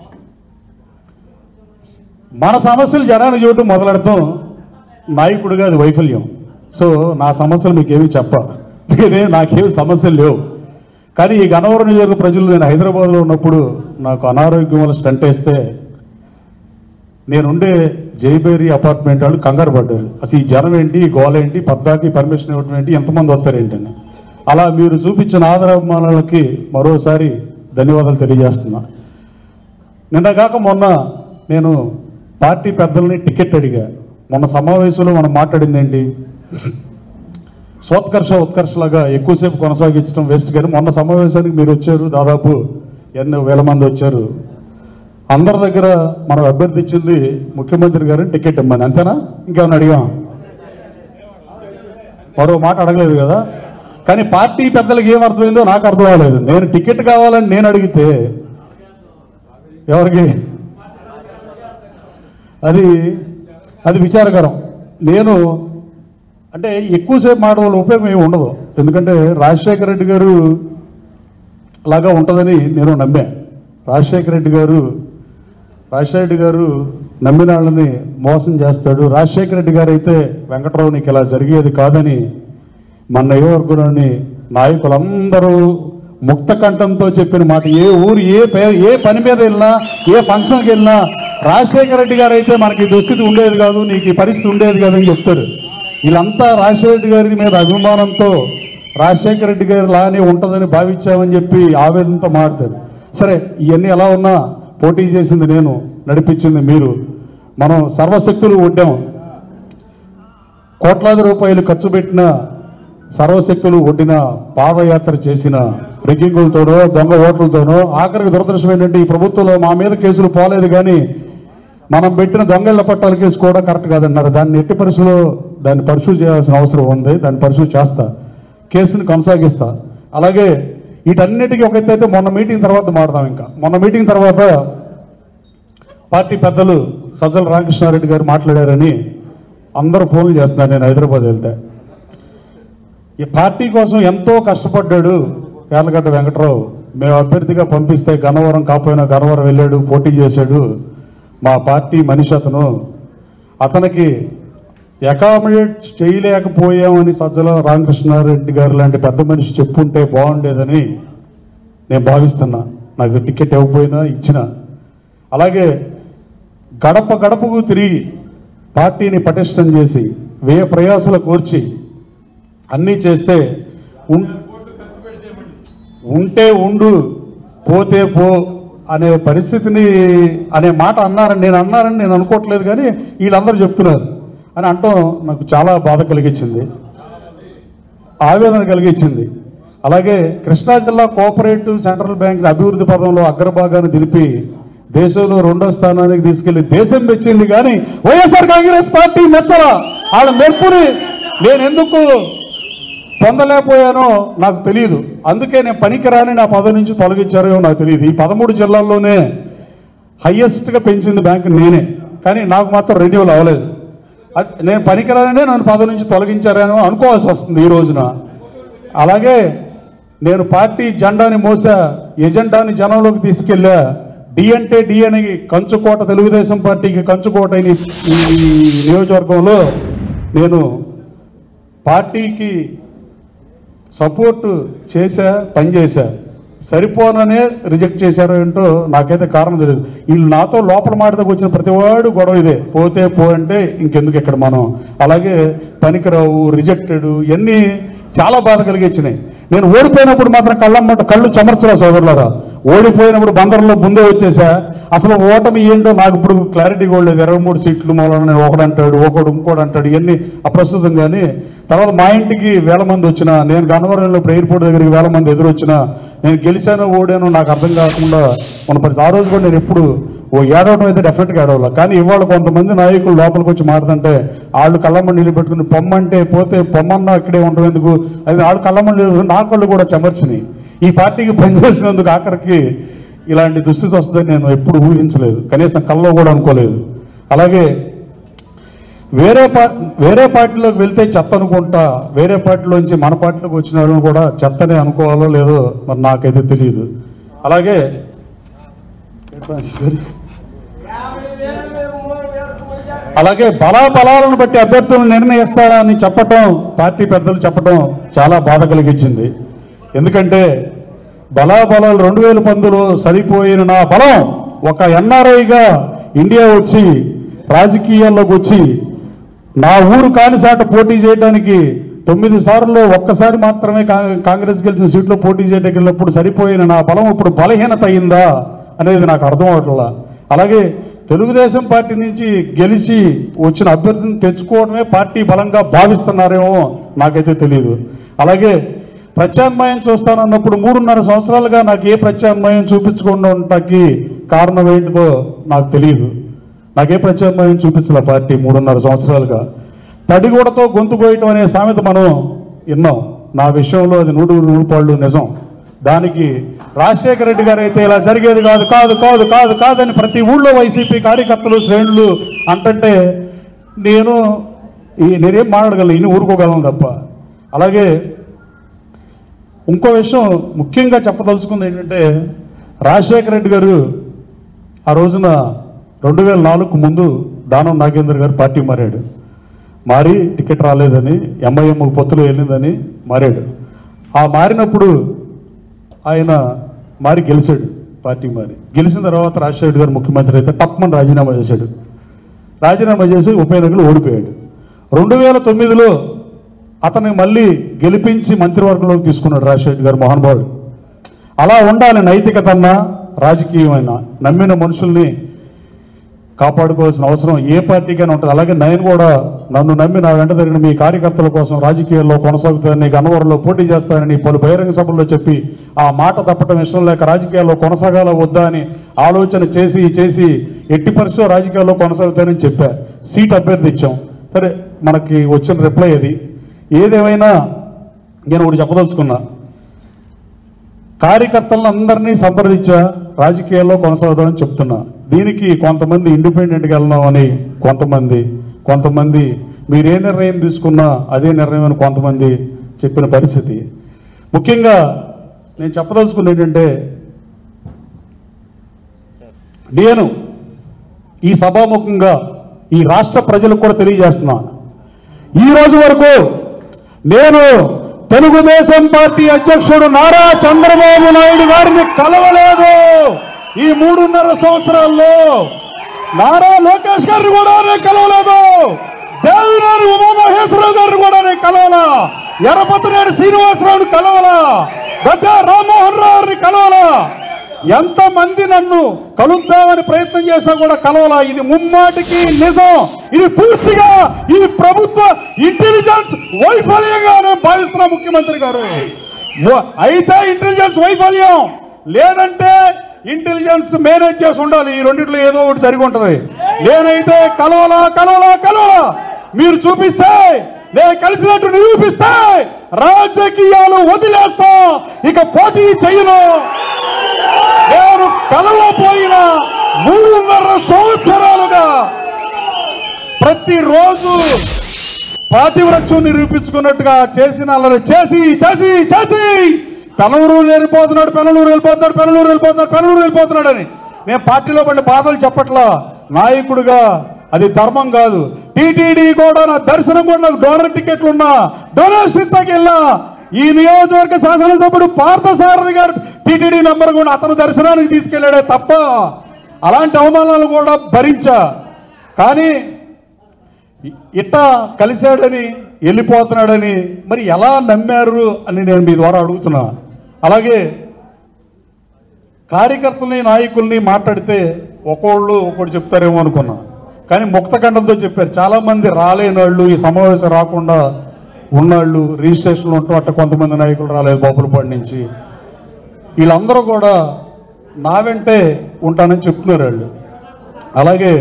మన సమస్యలు జనానికి చూడటం మొదలెడతాం నాయకుడిగా అది వైఫల్యం సో నా సమస్యలు మీకేమీ చెప్ప నేనే నాకేమి సమస్యలు లేవు కానీ ఈ గన్నవరం నియోజక ప్రజలు నేను హైదరాబాద్లో ఉన్నప్పుడు నాకు అనారోగ్యం వల్ల స్టంట్ వేస్తే నేనుండే జైబేరి అపార్ట్మెంట్ వాళ్ళు కంగారు పడ్డారు అసలు ఈ జనం ఏంటి ఈ గోల ఏంటి పద్దాకి పర్మిషన్ ఇవ్వడం ఏంటి ఎంతమంది వస్తారు ఏంటని అలా మీరు చూపించిన ఆదరాభిమానాలకి మరోసారి ధన్యవాదాలు తెలియజేస్తున్నా నిన్న కాక మొన్న నేను పార్టీ పెద్దల్ని టికెట్ అడిగా మొన్న సమావేశంలో మనం మాట్లాడింది ఏంటి సోత్కర్ష ఉత్కర్షలాగా ఎక్కువసేపు కొనసాగించడం వేస్ట్ కానీ మొన్న సమావేశానికి మీరు వచ్చారు దాదాపు ఎన్నో వేల మంది వచ్చారు అందరి దగ్గర మనం అభ్యర్థించింది ముఖ్యమంత్రి గారిని టికెట్ ఇమ్మని అంతేనా ఇంకేమైనా అడిగాం మరో మాట అడగలేదు కదా కానీ పార్టీ పెద్దలకు ఏం అర్థమైందో నాకు అర్థం అవ్వలేదు నేను టికెట్ కావాలని నేను అడిగితే ఎవరికి అది అది విచారకరం నేను అంటే ఎక్కువసేపు మాడడం వల్ల ఉపయోగం ఏమి ఉండదు ఎందుకంటే రాజశేఖర రెడ్డి గారు లాగా ఉంటుందని నేను నమ్మా రాజశేఖర రెడ్డి గారు రాజశేఖర రెడ్డి గారు నమ్మిన వాళ్ళని మోసం చేస్తాడు రాజశేఖర రెడ్డి గారు అయితే వెంకట్రావు నీకు ఇలా జరిగేది కాదని మన నియోజకవర్గంలోని నాయకులందరూ ముక్త కంఠంతో చెప్పిన మాట ఏ ఊరు ఏ పే ఏ పని మీద వెళ్ళినా ఏ ఫంక్షన్కి వెళ్ళినా రాజశేఖర రెడ్డి గారు అయితే మనకి ఈ దుస్థితి ఉండేది కాదు నీకు ఈ పరిస్థితి ఉండేది కాదని చెప్తారు వీళ్ళంతా రాజశేఖర రెడ్డి గారి మీద అభిమానంతో రాజశేఖర రెడ్డి గారు లానే ఉంటుందని భావించామని చెప్పి ఆవేదనతో మాడతారు సరే ఇవన్నీ ఎలా ఉన్నా పోటీ చేసింది నేను నడిపించింది మీరు మనం సర్వశక్తులు ఒడ్డాం కోట్లాది రూపాయలు ఖర్చు పెట్టిన సర్వశక్తులు ఒడ్డిన పాదయాత్ర చేసిన రిగ్గింగులతోనో దొంగ ఓట్లతోనో ఆఖరికి దురదృష్టం ఏంటంటే ఈ ప్రభుత్వంలో మా మీద కేసులు పోలేదు కానీ మనం పెట్టిన దొంగళ్ళ పట్టాల కేసు కూడా కరెక్ట్ కాదన్నారు దాన్ని ఎట్టి పరిస్థితుల్లో దాన్ని పరిశుభ్ర చేయాల్సిన అవసరం ఉంది దాన్ని పరిశుభ్ర చేస్తా కేసుని కొనసాగిస్తా అలాగే వీటన్నిటికీ ఒక ఎత్తు అయితే మొన్న మీటింగ్ తర్వాత మాడదాం ఇంకా మొన్న మీటింగ్ తర్వాత పార్టీ పెద్దలు సజ్జల రామకృష్ణారెడ్డి గారు మాట్లాడారని అందరూ ఫోన్లు చేస్తున్నారు నేను హైదరాబాద్ వెళ్తే ఈ పార్టీ కోసం ఎంతో కష్టపడ్డాడు యార్లగడ్డ వెంకట్రావు మేము అభ్యర్థిగా పంపిస్తే గన్నవరం కాపోయినా గన్నవరం వెళ్ళాడు పోటీ చేశాడు మా పార్టీ మనిషి అతను అతనికి అకామిడేట్ చేయలేకపోయామని సజ్జల రామకృష్ణారెడ్డి గారు లాంటి పెద్ద మనిషి చెప్పుంటే బాగుండేదని నేను భావిస్తున్నా నాకు టికెట్ ఇవ్వకపోయినా ఇచ్చిన అలాగే గడప గడపకు తిరిగి పార్టీని పటిష్టం చేసి వ్యయ ప్రయాసాలు కోర్చి అన్నీ చేస్తే ఉం- ఉంటే ఉండు పోతే పో అనే పరిస్థితిని అనే మాట అన్నారని నేను అన్నారని నేను అనుకోవట్లేదు కానీ వీళ్ళందరూ చెప్తున్నారు అని అంటాం నాకు చాలా బాధ కలిగించింది ఆవేదన కలిగించింది అలాగే కృష్ణా జిల్లా కోఆపరేటివ్ సెంట్రల్ బ్యాంక్ అభివృద్ధి పదంలో అగ్రభాగాన్ని నిలిపి దేశంలో రెండో స్థానానికి తీసుకెళ్లి దేశం మెచ్చింది కానీ వైఎస్ఆర్ కాంగ్రెస్ పార్టీ మెచ్చలా వాళ్ళ మెప్పుని నేను ఎందుకు పొందలేకపోయానో నాకు తెలియదు అందుకే నేను పనికిరాని నా పదవి నుంచి తొలగించారో నాకు తెలియదు ఈ పదమూడు జిల్లాల్లోనే హయ్యెస్ట్గా పెంచింది బ్యాంక్ నేనే కానీ నాకు మాత్రం రెన్యువల్ అవ్వలేదు అది- నేను పనికిరాననే నన్ను పదవి నుంచి తొలగించారని అనుకోవాల్సి వస్తుంది ఈ రోజున అలాగే నేను పార్టీ జెండాని మోసా ఎజెండాని జనంలోకి తీసుకెళ్ళా డి అంటే డి అని కంచుకోట తెలుగుదేశం పార్టీకి కంచుకోట అయిన ఈ ఈ నియోజకవర్గంలో నేను పార్టీకి సపోర్ట్ చేశా పనిచేశా సరిపోననే రిజెక్ట్ చేశారో ఏంటో నాకైతే కారణం తెలియదు వీళ్ళు నాతో లోపల మాటకు వచ్చిన ప్రతివాడు గొడవ ఇదే పోతే పో అంటే ఇంకెందుకు ఇక్కడ మనం అలాగే పనికిరావు రిజెక్టెడ్ ఇవన్నీ చాలా బాధ కలిగించినాయి నేను ఓడిపోయినప్పుడు మాత్రం కళ్ళమ్మట కళ్ళు చెమర్చరా సోదరులారా ఓడిపోయినప్పుడు బందరంలో ముందే వచ్చేసా అసలు ఓటమి ఏంటో నాకు ఇప్పుడు క్లారిటీ కూడా లేదు ఇరవై మూడు సీట్లు మూలన ఒకడు అంటాడు ఒకడు ఇంకోడు అంటాడు ఇవన్నీ అప్రస్తుతం కానీ తర్వాత మా ఇంటికి వేల మంది వచ్చినా నేను గన్నవరంలో ఇప్పుడు ఎయిర్పోర్ట్ దగ్గరికి వేల మంది ఎదురొచ్చినా నేను గెలిచానో ఓడానో నాకు అర్థం కాకుండా ఉన్న పరిస్థితి ఆ రోజు కూడా నేను ఎప్పుడు ఓ ఏడవడం అయితే డెఫినెట్గా ఏడవాల కానీ ఇవాళ కొంతమంది నాయకులు లోపలికి వచ్చి మాట్లాడుతుంటే వాళ్ళు కళ్ళమ్మ నీళ్ళు పెట్టుకుని పొమ్మంటే పోతే పొమ్మన్నా ఇక్కడే ఉండడం ఎందుకు అది వాళ్ళు కళ్ళమ్మ నీళ్ళు నా కళ్ళు కూడా చెమర్చినాయి ఈ పార్టీకి పనిచేసినందుకు ఆఖరికి ఇలాంటి దుస్థితి వస్తుందని నేను ఎప్పుడు ఊహించలేదు కనీసం కల్లో కూడా అనుకోలేదు అలాగే వేరే పార్టీ వేరే పార్టీలోకి వెళ్తే చెత్త అనుకుంటా వేరే పార్టీలోంచి మన పార్టీలోకి వచ్చిన వాళ్ళని కూడా చెత్తనే అనుకోవాలో లేదో మరి నాకైతే తెలియదు అలాగే అలాగే బలాబలాలను బట్టి అభ్యర్థులను నిర్ణయిస్తారని చెప్పటం పార్టీ పెద్దలు చెప్పటం చాలా బాధ కలిగించింది ఎందుకంటే బలాబలాలు రెండు వేల పందులో సరిపోయిన నా బలం ఒక ఎన్ఆర్ఐగా ఇండియా వచ్చి రాజకీయాల్లోకి వచ్చి నా ఊరు కానిసాట పోటీ చేయడానికి తొమ్మిది సార్లు ఒక్కసారి మాత్రమే కా- కాంగ్రెస్ గెలిచిన సీట్లో పోటీ చేయడానికి వెళ్ళినప్పుడు సరిపోయిన నా బలం ఇప్పుడు బలహీనత అయిందా అనేది నాకు అర్థం అవట్లా అలాగే తెలుగుదేశం పార్టీ నుంచి గెలిచి వచ్చిన అభ్యర్థిని తెచ్చుకోవడమే పార్టీ బలంగా భావిస్తున్నారేమో నాకైతే తెలియదు అలాగే ప్రత్యామ్నాయం చూస్తానన్నప్పుడు మూడున్నర సంవత్సరాలుగా నాకు ఏ ప్రత్యామ్నాయం చూపించకుండా ఉండటానికి కారణం ఏంటిదో నాకు తెలియదు నాకే ప్రత్యామ్నాయం చూపించలే పార్టీ మూడున్నర సంవత్సరాలుగా తడిగూడతో గొంతు కోయటం అనే సామెత మనం విన్నాం నా విషయంలో అది నూడు రూపాయలు నిజం దానికి రాజశేఖర రెడ్డి గారు అయితే ఇలా జరిగేది కాదు కాదు కాదు కాదు కాదని ప్రతి ఊళ్ళో వైసీపీ కార్యకర్తలు శ్రేణులు అంటుంటే నేను ఈ నేనేం మాట్లాడగలను ఇన్ని ఊరుకోగలను తప్ప అలాగే ఇంకో విషయం ముఖ్యంగా చెప్పదలుచుకుంది ఏంటంటే రాజశేఖర రెడ్డి గారు ఆ రోజున రెండు వేల నాలుగుకు ముందు దానం నాగేంద్ర గారు పార్టీ మారాడు మారి టికెట్ రాలేదని ఎంఐఎం పొత్తులు వెళ్ళిందని మారాడు ఆ మారినప్పుడు ఆయన మారి గెలిచాడు పార్టీ మారి గెలిచిన తర్వాత రాజశేఖర్ గారు ముఖ్యమంత్రి అయితే టప్మని రాజీనామా చేశాడు రాజీనామా చేసి ఉప ఎన్నికలు ఓడిపోయాడు రెండు వేల తొమ్మిదిలో అతన్ని మళ్ళీ గెలిపించి మంత్రివర్గంలోకి తీసుకున్నాడు రాజశేఖర్ గారు మోహన్బాబు అలా ఉండాలి నైతికత అన్నా రాజకీయమైనా నమ్మిన మనుషుల్ని కాపాడుకోవాల్సిన అవసరం ఏ పార్టీకైనా ఉంటుంది అలాగే నేను కూడా నన్ను నమ్మి నా వెంట జరిగిన మీ కార్యకర్తల కోసం రాజకీయాల్లో కొనసాగుతానని గన్నవరంలో పోటీ చేస్తానని పలు బహిరంగ సభల్లో చెప్పి ఆ మాట తప్పటం ఇష్టం లేక రాజకీయాల్లో కొనసాగాల వద్దా అని ఆలోచన చేసి చేసి ఎట్టి పరిస్థితుల్లో రాజకీయాల్లో కొనసాగుతానని చెప్పా సీట్ అభ్యర్థి ఇచ్చాం సరే మనకి వచ్చిన రిప్లై అది ఏదేమైనా నేను ఒకటి చెప్పదలుచుకున్నా కార్యకర్తలను అందరినీ సంప్రదించా రాజకీయాల్లో కొనసాగుదామని చెప్తున్నా దీనికి కొంతమంది ఇండిపెండెంట్గా వెళ్దామని కొంతమంది కొంతమంది మీరు ఏ నిర్ణయం తీసుకున్నా అదే నిర్ణయం అని కొంతమంది చెప్పిన పరిస్థితి ముఖ్యంగా నేను చెప్పదలుచుకున్న ఏంటంటే నేను ఈ సభాముఖంగా ఈ రాష్ట్ర ప్రజలకు కూడా తెలియజేస్తున్నా ఈ రోజు వరకు నేను తెలుగుదేశం పార్టీ అధ్యక్షుడు నారా చంద్రబాబు నాయుడు గారిని కలవలేదు ఈ మూడున్నర సంవత్సరాల్లో నారా లోకేష్ గారిని కూడా నేను కలవలేదు దేవినేని ఉమామహేశ్వరరావు గారిని కూడా నేను కలవలా ఎర్రపతినేని శ్రీనివాసరావుని కలవలా గడ్డ రామ్మోహన్ రావుని కలవలా ఎంతమంది నన్ను కలుద్దామని ప్రయత్నం చేసినా కూడా కలవలా ఇది ముమ్మాటికి నిజం ఇది పూర్తిగా ఇది ప్రభుత్వ ఇంటెలిజెన్స్ వైఫల్యంగా నేను భావిస్తున్నా ముఖ్యమంత్రి గారు వ- అయితే ఇంటెలిజెన్స్ వైఫల్యం లేదంటే ఇంటెలిజెన్స్ మేనేజ్ చేసి ఉండాలి ఈ రెండిట్లో ఏదో ఒకటి జరిగి ఉంటది నేనైతే కలవలా కలవలా కలవలా మీరు చూపిస్తే నేను కలిసినట్టు నిరూపిస్తే రాజకీయాలు వదిలేస్తా ఇక పోటీ చెయ్యను నేను కలవపోయిన మూడున్నర సంవత్సరాలుగా ప్రతిరోజు పాతివ్రత్యం నిరూపించుకున్నట్టుగా చేసిన అల్లరి చేసి చేసి చేసి పెనలూరు వెళ్ళిపోతున్నాడు పెనలూరు వెళ్ళిపోతున్నాడు పెనలూరు వెళ్ళిపోతున్నాడు పెనలూరు వెళ్ళిపోతున్నాడు అని నేను పార్టీలో పడిన బాధలు చెప్పట్లా నాయకుడిగా అది ధర్మం కాదు టీటీడీ కూడా నా దర్శనం కూడా నాకు డోనర్ టికెట్లు ఉన్నా డొనేషన్ ఇస్తాకి వెళ్ళా ఈ నియోజకవర్గ శాసనసభ్యుడు పార్థసారథి గారు టీటీడీ మెంబర్ కూడా అతను దర్శనానికి తీసుకెళ్లాడే తప్ప అలాంటి అవమానాలు కూడా భరించా కానీ ఇ- ఇట్ట కలిశాడని వెళ్ళిపోతున్నాడని మరి ఎలా నమ్మారు అని నేను మీ ద్వారా అడుగుతున్నా అలాగే కార్యకర్తల్ని నాయకుల్ని మాట్లాడితే ఒక్కోళ్ళు ఒక్కోటి చెప్తారేమో అనుకున్నా కానీ ముక్తఖండంతో చెప్పారు చాలా మంది రాలేని వాళ్ళు ఈ సమావేశం రాకుండా ఉన్నాళ్ళు రిజిస్ట్రేషన్లు ఉంటాం అట్ట కొంతమంది నాయకులు రాలేదు బాపులపాడు నుంచి వీళ్ళందరూ కూడా నా వెంటే ఉంటానని చెప్తున్నారు వాళ్ళు అలాగే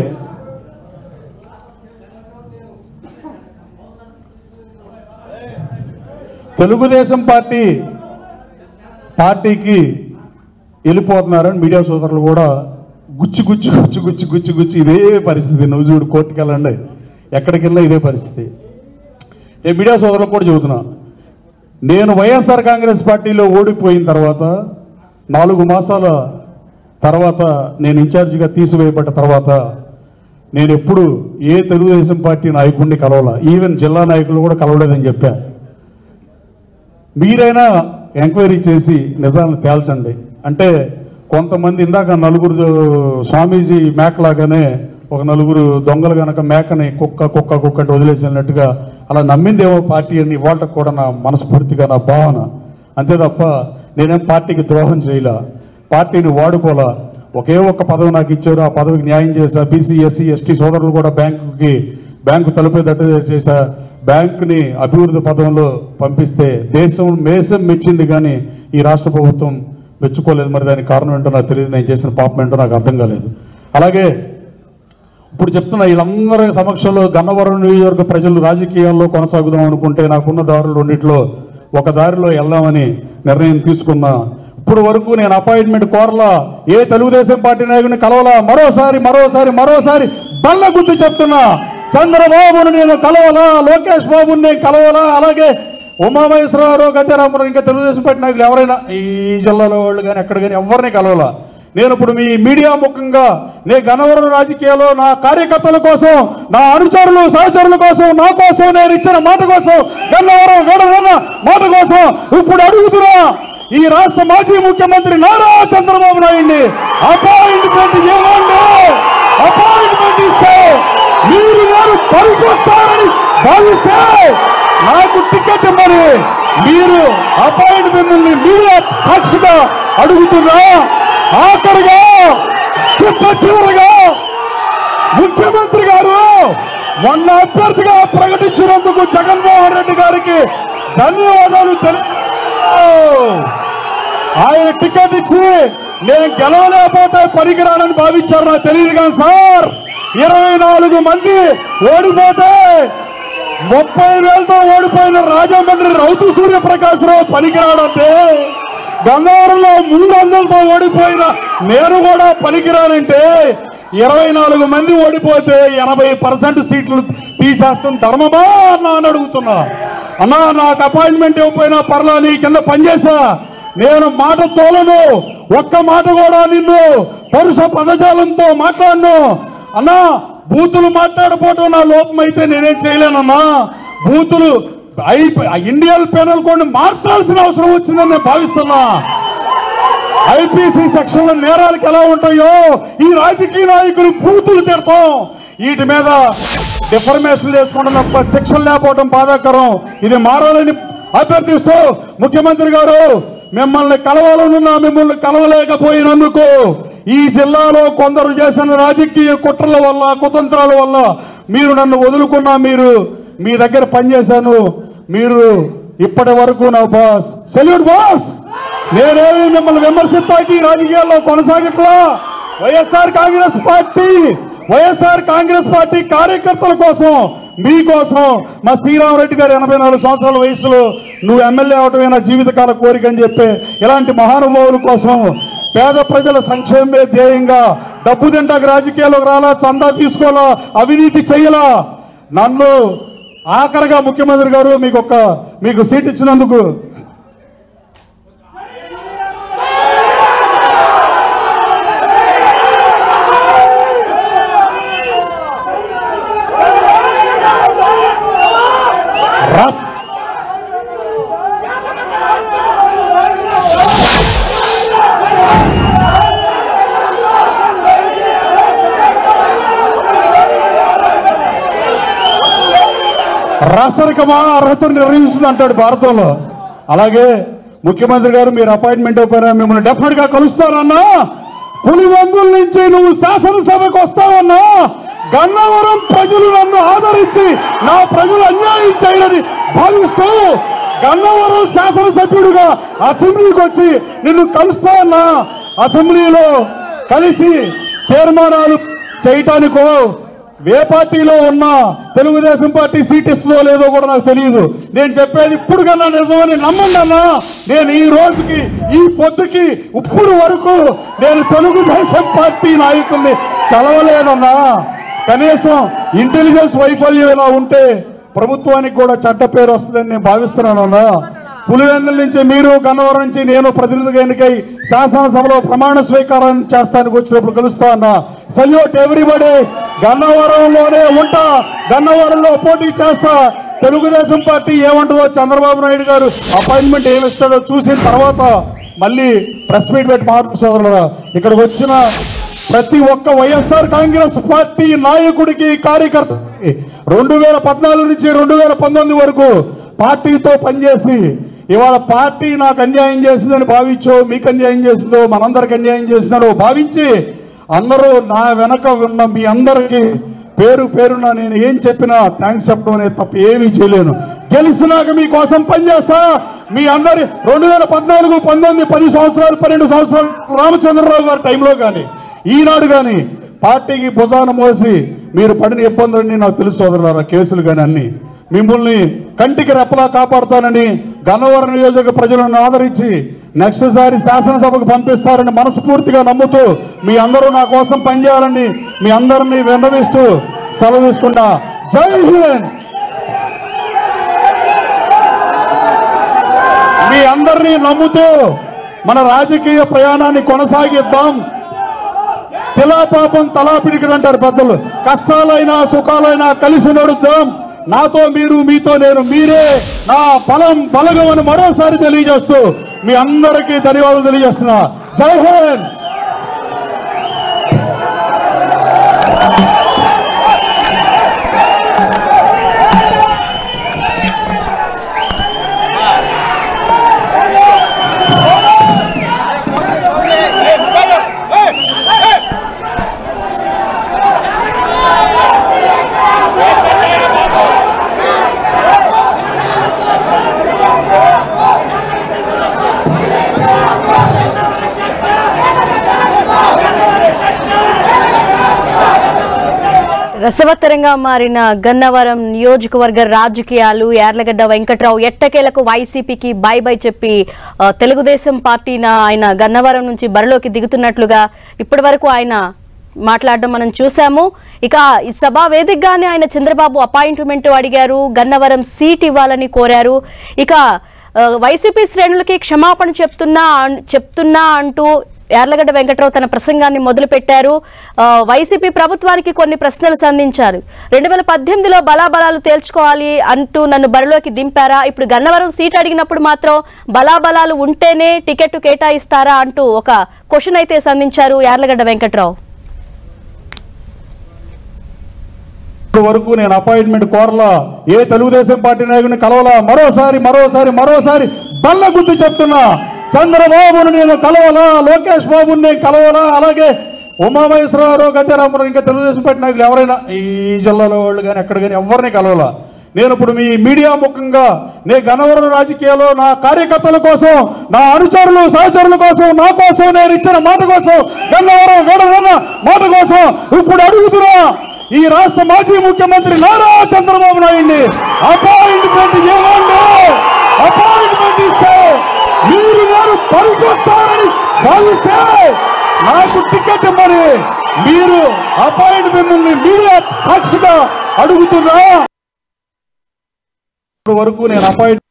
తెలుగుదేశం పార్టీ పార్టీకి వెళ్ళిపోతున్నారని మీడియా సోదరులు కూడా గుచ్చి గుచ్చి గుచ్చి గుచ్చి గుచ్చి గుచ్చి ఇదే పరిస్థితి నువ్వు చూడు కోర్టుకి వెళ్ళండి ఎక్కడికి వెళ్ళినా ఇదే పరిస్థితి నేను మీడియా సోదరులకు కూడా చెబుతున్నా నేను వైఎస్ఆర్ కాంగ్రెస్ పార్టీలో ఓడిపోయిన తర్వాత నాలుగు మాసాల తర్వాత నేను ఇన్ఛార్జిగా తీసివేయబడ్డ తర్వాత నేను ఎప్పుడు ఏ తెలుగుదేశం పార్టీ నాయకుడిని కలవాల ఈవెన్ జిల్లా నాయకులు కూడా కలవలేదని చెప్పా మీరైనా ఎంక్వైరీ చేసి నిజాలను తేల్చండి అంటే కొంతమంది ఇందాక నలుగురు స్వామీజీ మేకలాగానే ఒక నలుగురు దొంగలు గనక మేకని కుక్క కుక్క కుక్క అంటే వదిలేసినట్టుగా అలా నమ్మిందేమో పార్టీ అని ఇవాళ కూడా నా మనస్ఫూర్తిగా నా భావన అంతే తప్ప నేనేం పార్టీకి ద్రోహం చేయలా పార్టీని వాడుకోలా ఒకే ఒక్క పదవి నాకు ఇచ్చారు ఆ పదవికి న్యాయం చేశా బీసీ ఎస్సీ ఎస్టీ సోదరులు కూడా బ్యాంకుకి బ్యాంకు తలుపేటట్టు చేశా బ్యాంకుని అభివృద్ధి పదంలో పంపిస్తే దేశం మేసం మెచ్చింది కానీ ఈ రాష్ట్ర ప్రభుత్వం మెచ్చుకోలేదు మరి దానికి కారణం ఏంటో నాకు తెలియదు నేను చేసిన పాపం ఏంటో నాకు అర్థం కాలేదు అలాగే ఇప్పుడు చెప్తున్నా వీళ్ళందరి సమక్షంలో గన్నవరం నియోజకవర్గ ప్రజలు రాజకీయాల్లో కొనసాగుదాం అనుకుంటే నాకున్న దారులు రెండిట్లో ఒక దారిలో వెళ్దామని నిర్ణయం తీసుకున్నా ఇప్పుడు వరకు నేను అపాయింట్మెంట్ కోరలా ఏ తెలుగుదేశం పార్టీ నాయకుడిని కలవలా మరోసారి మరోసారి మరోసారి బల్ల గుద్ది చెప్తున్నా చంద్రబాబును నేను కలవలా లోకేష్ బాబుని నేను కలవలా అలాగే ఉమామహేశ్వరరావు గద్దెరామరావు ఇంకా తెలుగుదేశం పార్టీ నాయకులు ఎవరైనా ఈ జిల్లాలో వాళ్ళు కానీ ఎక్కడ కానీ ఎవరిని కలవలా నేను ఇప్పుడు మీ మీడియా ముఖంగా నే గనవరం రాజకీయాల్లో నా కార్యకర్తల కోసం నా అనుచరులు సహచరుల కోసం నా కోసం నేను ఇచ్చిన మాట కోసం గన్నవరం గడవన్న మాట కోసం ఇప్పుడు అడుగుతున్నా ఈ రాష్ట్ర మాజీ ముఖ్యమంత్రి నారా చంద్రబాబు నాయుడిని అపాయింట్మెంట్ ఇవ్వండి అపాయింట్మెంట్ ఇస్తే మీరు వారు పనికొస్తారని భావిస్తే నాకు టికెట్ ఇవ్వని మీరు అపాయింట్మెంట్ మీడియా సాక్షిగా అడుగుతున్నా ఆఖరిగా చిట్ట చివరిగా ముఖ్యమంత్రి గారు మొన్న అభ్యర్థిగా ప్రకటించినందుకు జగన్మోహన్ రెడ్డి గారికి ధన్యవాదాలు తెలి ఆయన టికెట్ ఇచ్చి నేను గెలవలేకపోతే పనికిరానని భావించారు నాకు తెలియదు కానీ సార్ ఇరవై నాలుగు మంది ఓడిపోతే ముప్పై వేలతో ఓడిపోయిన రాజమండ్రి రౌతు సూర్యప్రకాశ్రావు పనికిరాడంటే గంగావరంలో మూడు వందలతో ఓడిపోయిన నేను కూడా పనికిరానంటే ఇరవై నాలుగు మంది ఓడిపోతే ఎనభై పర్సెంట్ సీట్లు తీసేస్తాం ధర్మమా అన్నా అని అడుగుతున్నా అన్నా నాకు అపాయింట్మెంట్ ఇవ్వకపోయినా పర్లా నీ కింద పనిచేసా నేను మాట తోలను ఒక్క మాట కూడా నిన్ను పరుష పదజాలంతో మాట్లాడను అన్నా బూతులు మాట్లాడపోవటం నా లోపం అయితే నేనేం చేయలేనన్నా బూతులు అయిపో- ఇండియన్ పెనల్ కోడ్ మార్చాల్సిన అవసరం వచ్చిందని నేను భావిస్తున్నా ఐపీసీ సెక్షన్ లో నేరాలకు ఎలా ఉంటాయో ఈ రాజకీయ నాయకులు బూతులు తిడతాం వీటి మీద డిఫర్మేషన్ చేసుకుంటున్న శిక్షలు లేకపోవడం బాధాకరం ఇది మారాలని అభ్యర్థిస్తూ ముఖ్యమంత్రి గారు మిమ్మల్ని కలవాలనున్నా మిమ్మల్ని కలవలేకపోయినందుకు ఈ జిల్లాలో కొందరు చేసిన రాజకీయ కుట్రల వల్ల కుతంత్రాల వల్ల మీరు నన్ను వదులుకున్నా మీరు మీ దగ్గర పనిచేశాను మీరు ఇప్పటి వరకు నా బాస్ సెల్యూట్ బాస్ నేనేమి మిమ్మల్ని విమర్శిస్తాకి రాజకీయాల్లో కొనసాగట్లా YSR Congress party YSR Congress party కార్యకర్తల కోసం మీకోసం మా శ్రీరామరెడ్డి గారు ఎనభై నాలుగు సంవత్సరాల వయసులో నువ్వు ఎమ్మెల్యే అవటమే నా జీవితకాల కోరిక అని చెప్పి ఇలాంటి మహానుభావుల కోసం పేద ప్రజల సంక్షేమమే ధ్యేయంగా డబ్బు తింటాక రాజకీయాల్లోకి రాలా చందా తీసుకోవాలా అవినీతి చెయ్యలా నన్ను ఆఖరిగా ముఖ్యమంత్రి గారు మీకు ఒక మీకు సీట్ ఇచ్చినందుకు రాస్- రాసరికమా అర్హతను నిర్ణయిస్తుంది అంటాడు భారతంలో అలాగే ముఖ్యమంత్రి గారు మీరు అపాయింట్మెంట్ అయిపోయినా మిమ్మల్ని డెఫినెట్ గా కలుస్తారన్నా పులివెందుల నుంచి నువ్వు శాసనసభకు వస్తావన్నా గన్నవరం ప్రజలు నన్ను ఆదరించి నా ప్రజలు అన్యాయం చేయని భావిస్తూ గన్నవరం శాసనసభ్యుడిగా అసెంబ్లీకి వచ్చి నిన్ను కలుస్తావన్నా అసెంబ్లీలో కలిసి తీర్మానాలు చేయటానికో ఏ పార్టీలో ఉన్నా తెలుగుదేశం పార్టీ సీట్ ఇస్తుందో లేదో కూడా నాకు తెలియదు నేను చెప్పేది ఇప్పుడు కన్నా నిజమని నమ్మండి అన్నా నేను ఈ రోజుకి ఈ పొద్దుకి ఇప్పుడు వరకు నేను తెలుగుదేశం పార్టీ నాయకుల్ని కలవలేదన్నా కనీసం ఇంటెలిజెన్స్ వైఫల్యం ఇలా ఉంటే ప్రభుత్వానికి కూడా చెడ్డ పేరు వస్తుందని నేను భావిస్తున్నానన్నా పులివెందుల నుంచి మీరు గన్నవరం నుంచి నేను ప్రతినిధిగా ఎన్నికై శాసనసభలో ప్రమాణ స్వీకారం చేస్తానికి వచ్చినప్పుడు కలుస్తా అన్నా సల్యూట్ ఎవ్రీబడి గన్నవరంలోనే ఉంటా గన్నవరంలో పోటీ చేస్తా తెలుగుదేశం పార్టీ ఏమంటుందో చంద్రబాబు నాయుడు గారు అపాయింట్మెంట్ ఏమిస్తాడో చూసిన తర్వాత మళ్ళీ ప్రెస్ మీట్ పెట్టి మాట్లాడు సోదరులారా ఇక్కడికి వచ్చిన ప్రతి ఒక్క వైఎస్ఆర్ కాంగ్రెస్ పార్టీ నాయకుడికి కార్యకర్తకి రెండు వేల పద్నాలుగు నుంచి రెండు వేల పంతొమ్మిది వరకు పార్టీతో పనిచేసి ఇవాళ పార్టీ నాకు అన్యాయం చేసిందని భావించో మీకు అన్యాయం చేసిందో మనందరికి అన్యాయం చేసిందో భావించి అందరూ నా వెనక ఉన్న మీ అందరికీ పేరు పేరున నేను ఏం చెప్పినా థ్యాంక్స్ చెప్పడం అనేది తప్ప ఏమీ చేయలేను గెలిచినాక మీకోసం పనిచేస్తా మీ అందరి రెండు వేల పద్నాలుగు పంతొమ్మిది పది సంవత్సరాలు పన్నెండు సంవత్సరాలు రామచంద్రరావు గారి టైంలో కానీ ఈనాడు కానీ పార్టీకి భుజాన మోసి మీరు పడిన ఇబ్బందులన్నీ నాకు తెలుసు సోదరులారా కేసులు కానీ అన్ని మిమ్మల్ని కంటికి రెప్పలా కాపాడుతానని గన్నవరం నియోజక ప్రజలను ఆదరించి నెక్స్ట్ సారి శాసనసభకు పంపిస్తారని మనస్ఫూర్తిగా నమ్ముతూ మీ అందరూ నా కోసం పనిచేయాలని మీ అందరినీ విన్నవిస్తూ సెలవు తీసుకుంటా జై హింద్ మీ అందరినీ నమ్ముతూ మన రాజకీయ ప్రయాణాన్ని కొనసాగిద్దాం తిలా పాపం తలా పిడికిడు అంటారు పెద్దలు కష్టాలైనా సుఖాలైనా కలిసి నడుద్దాం నాతో మీరు మీతో నేను మీరే నా బలం బలగం అని మరోసారి తెలియజేస్తూ మీ అందరికీ ధన్యవాదాలు తెలియజేస్తున్నా జై హింద్ రసవత్తరంగా మారిన గన్నవరం నియోజకవర్గ రాజకీయాలు యార్లగడ్డ వెంకట్రావు ఎట్టకేలకు వైసీపీకి బై బై చెప్పి ఆ, తెలుగుదేశం పార్టీన ఆయన గన్నవరం నుంచి బరిలోకి దిగుతున్నట్లుగా ఇప్పటి వరకు ఆయన మాట్లాడడం మనం చూసాము ఇక ఈ సభా వేదికగానే ఆయన చంద్రబాబు అపాయింట్మెంట్ అడిగారు గన్నవరం సీట్ ఇవ్వాలని కోరారు ఇక ఆ, వైసీపీ శ్రేణులకి క్షమాపణ చెప్తున్నా అన్- చెప్తున్నా అంటూ యార్లగడ్డ వెంకట్రావు తన ప్రసంగాన్ని మొదలుపెట్టారు ఆ, వైసీపీ ప్రభుత్వానికి కొన్ని ప్రశ్నలు సంధించారు రెండు వేల పద్దెనిమిదిలో బలాబలాలు తేల్చుకోవాలి అంటూ నన్ను బరిలోకి దింపారా ఇప్పుడు గన్నవరం సీట్ అడిగినప్పుడు మాత్రం బలాబలాలు ఉంటేనే టికెట్ కేటాయిస్తారా అంటూ ఒక క్వశ్చన్ అయితే సంధించారు యార్లగడ్డ వెంకట్రావు ఇప్పటి వరకు నేను అపాయింట్మెంట్ కోరలా ఏ తెలుగుదేశం పార్టీ నాయకుని కలవలా మరోసారి మరోసారి మరోసారి బల్ల గుర్తు చెప్తున్నా చంద్రబాబును నేను కలవలా లోకేష్ బాబుని నేను కలవలా అలాగే ఉమామహేశ్వరరావు గద్దెరామరావు ఇంకా తెలుగుదేశం పార్టీ నాయకులు ఎవరైనా ఈ జిల్లాలో వాళ్ళు కానీ ఎక్కడ కానీ ఎవరిని కలవలా నేను ఇప్పుడు మీ మీడియా ముఖంగా నే గనవరం రాజకీయాల్లో నా కార్యకర్తల కోసం నా అనుచరులు సహచరుల కోసం నా కోసం నేను ఇచ్చిన మాట కోసం గన్నవరం గడవన్న మాట కోసం ఇప్పుడు అడుగుతున్నా ఈ రాష్ట్ర మాజీ ముఖ్యమంత్రి నారా చంద్రబాబు నాయుడిని అపాయింట్మెంట్ ఇవ్వండి అపాయింట్మెంట్ ఇస్తే మీరు వారు పనికొస్తారని భావిస్తే నాకు టికెట్ ఇవ్వని మీరు అపాయింట్మెంట్ మీడియా సాక్షిగా అడుగుతున్నా ఇప్పటి వరకు నేను అపాయింట్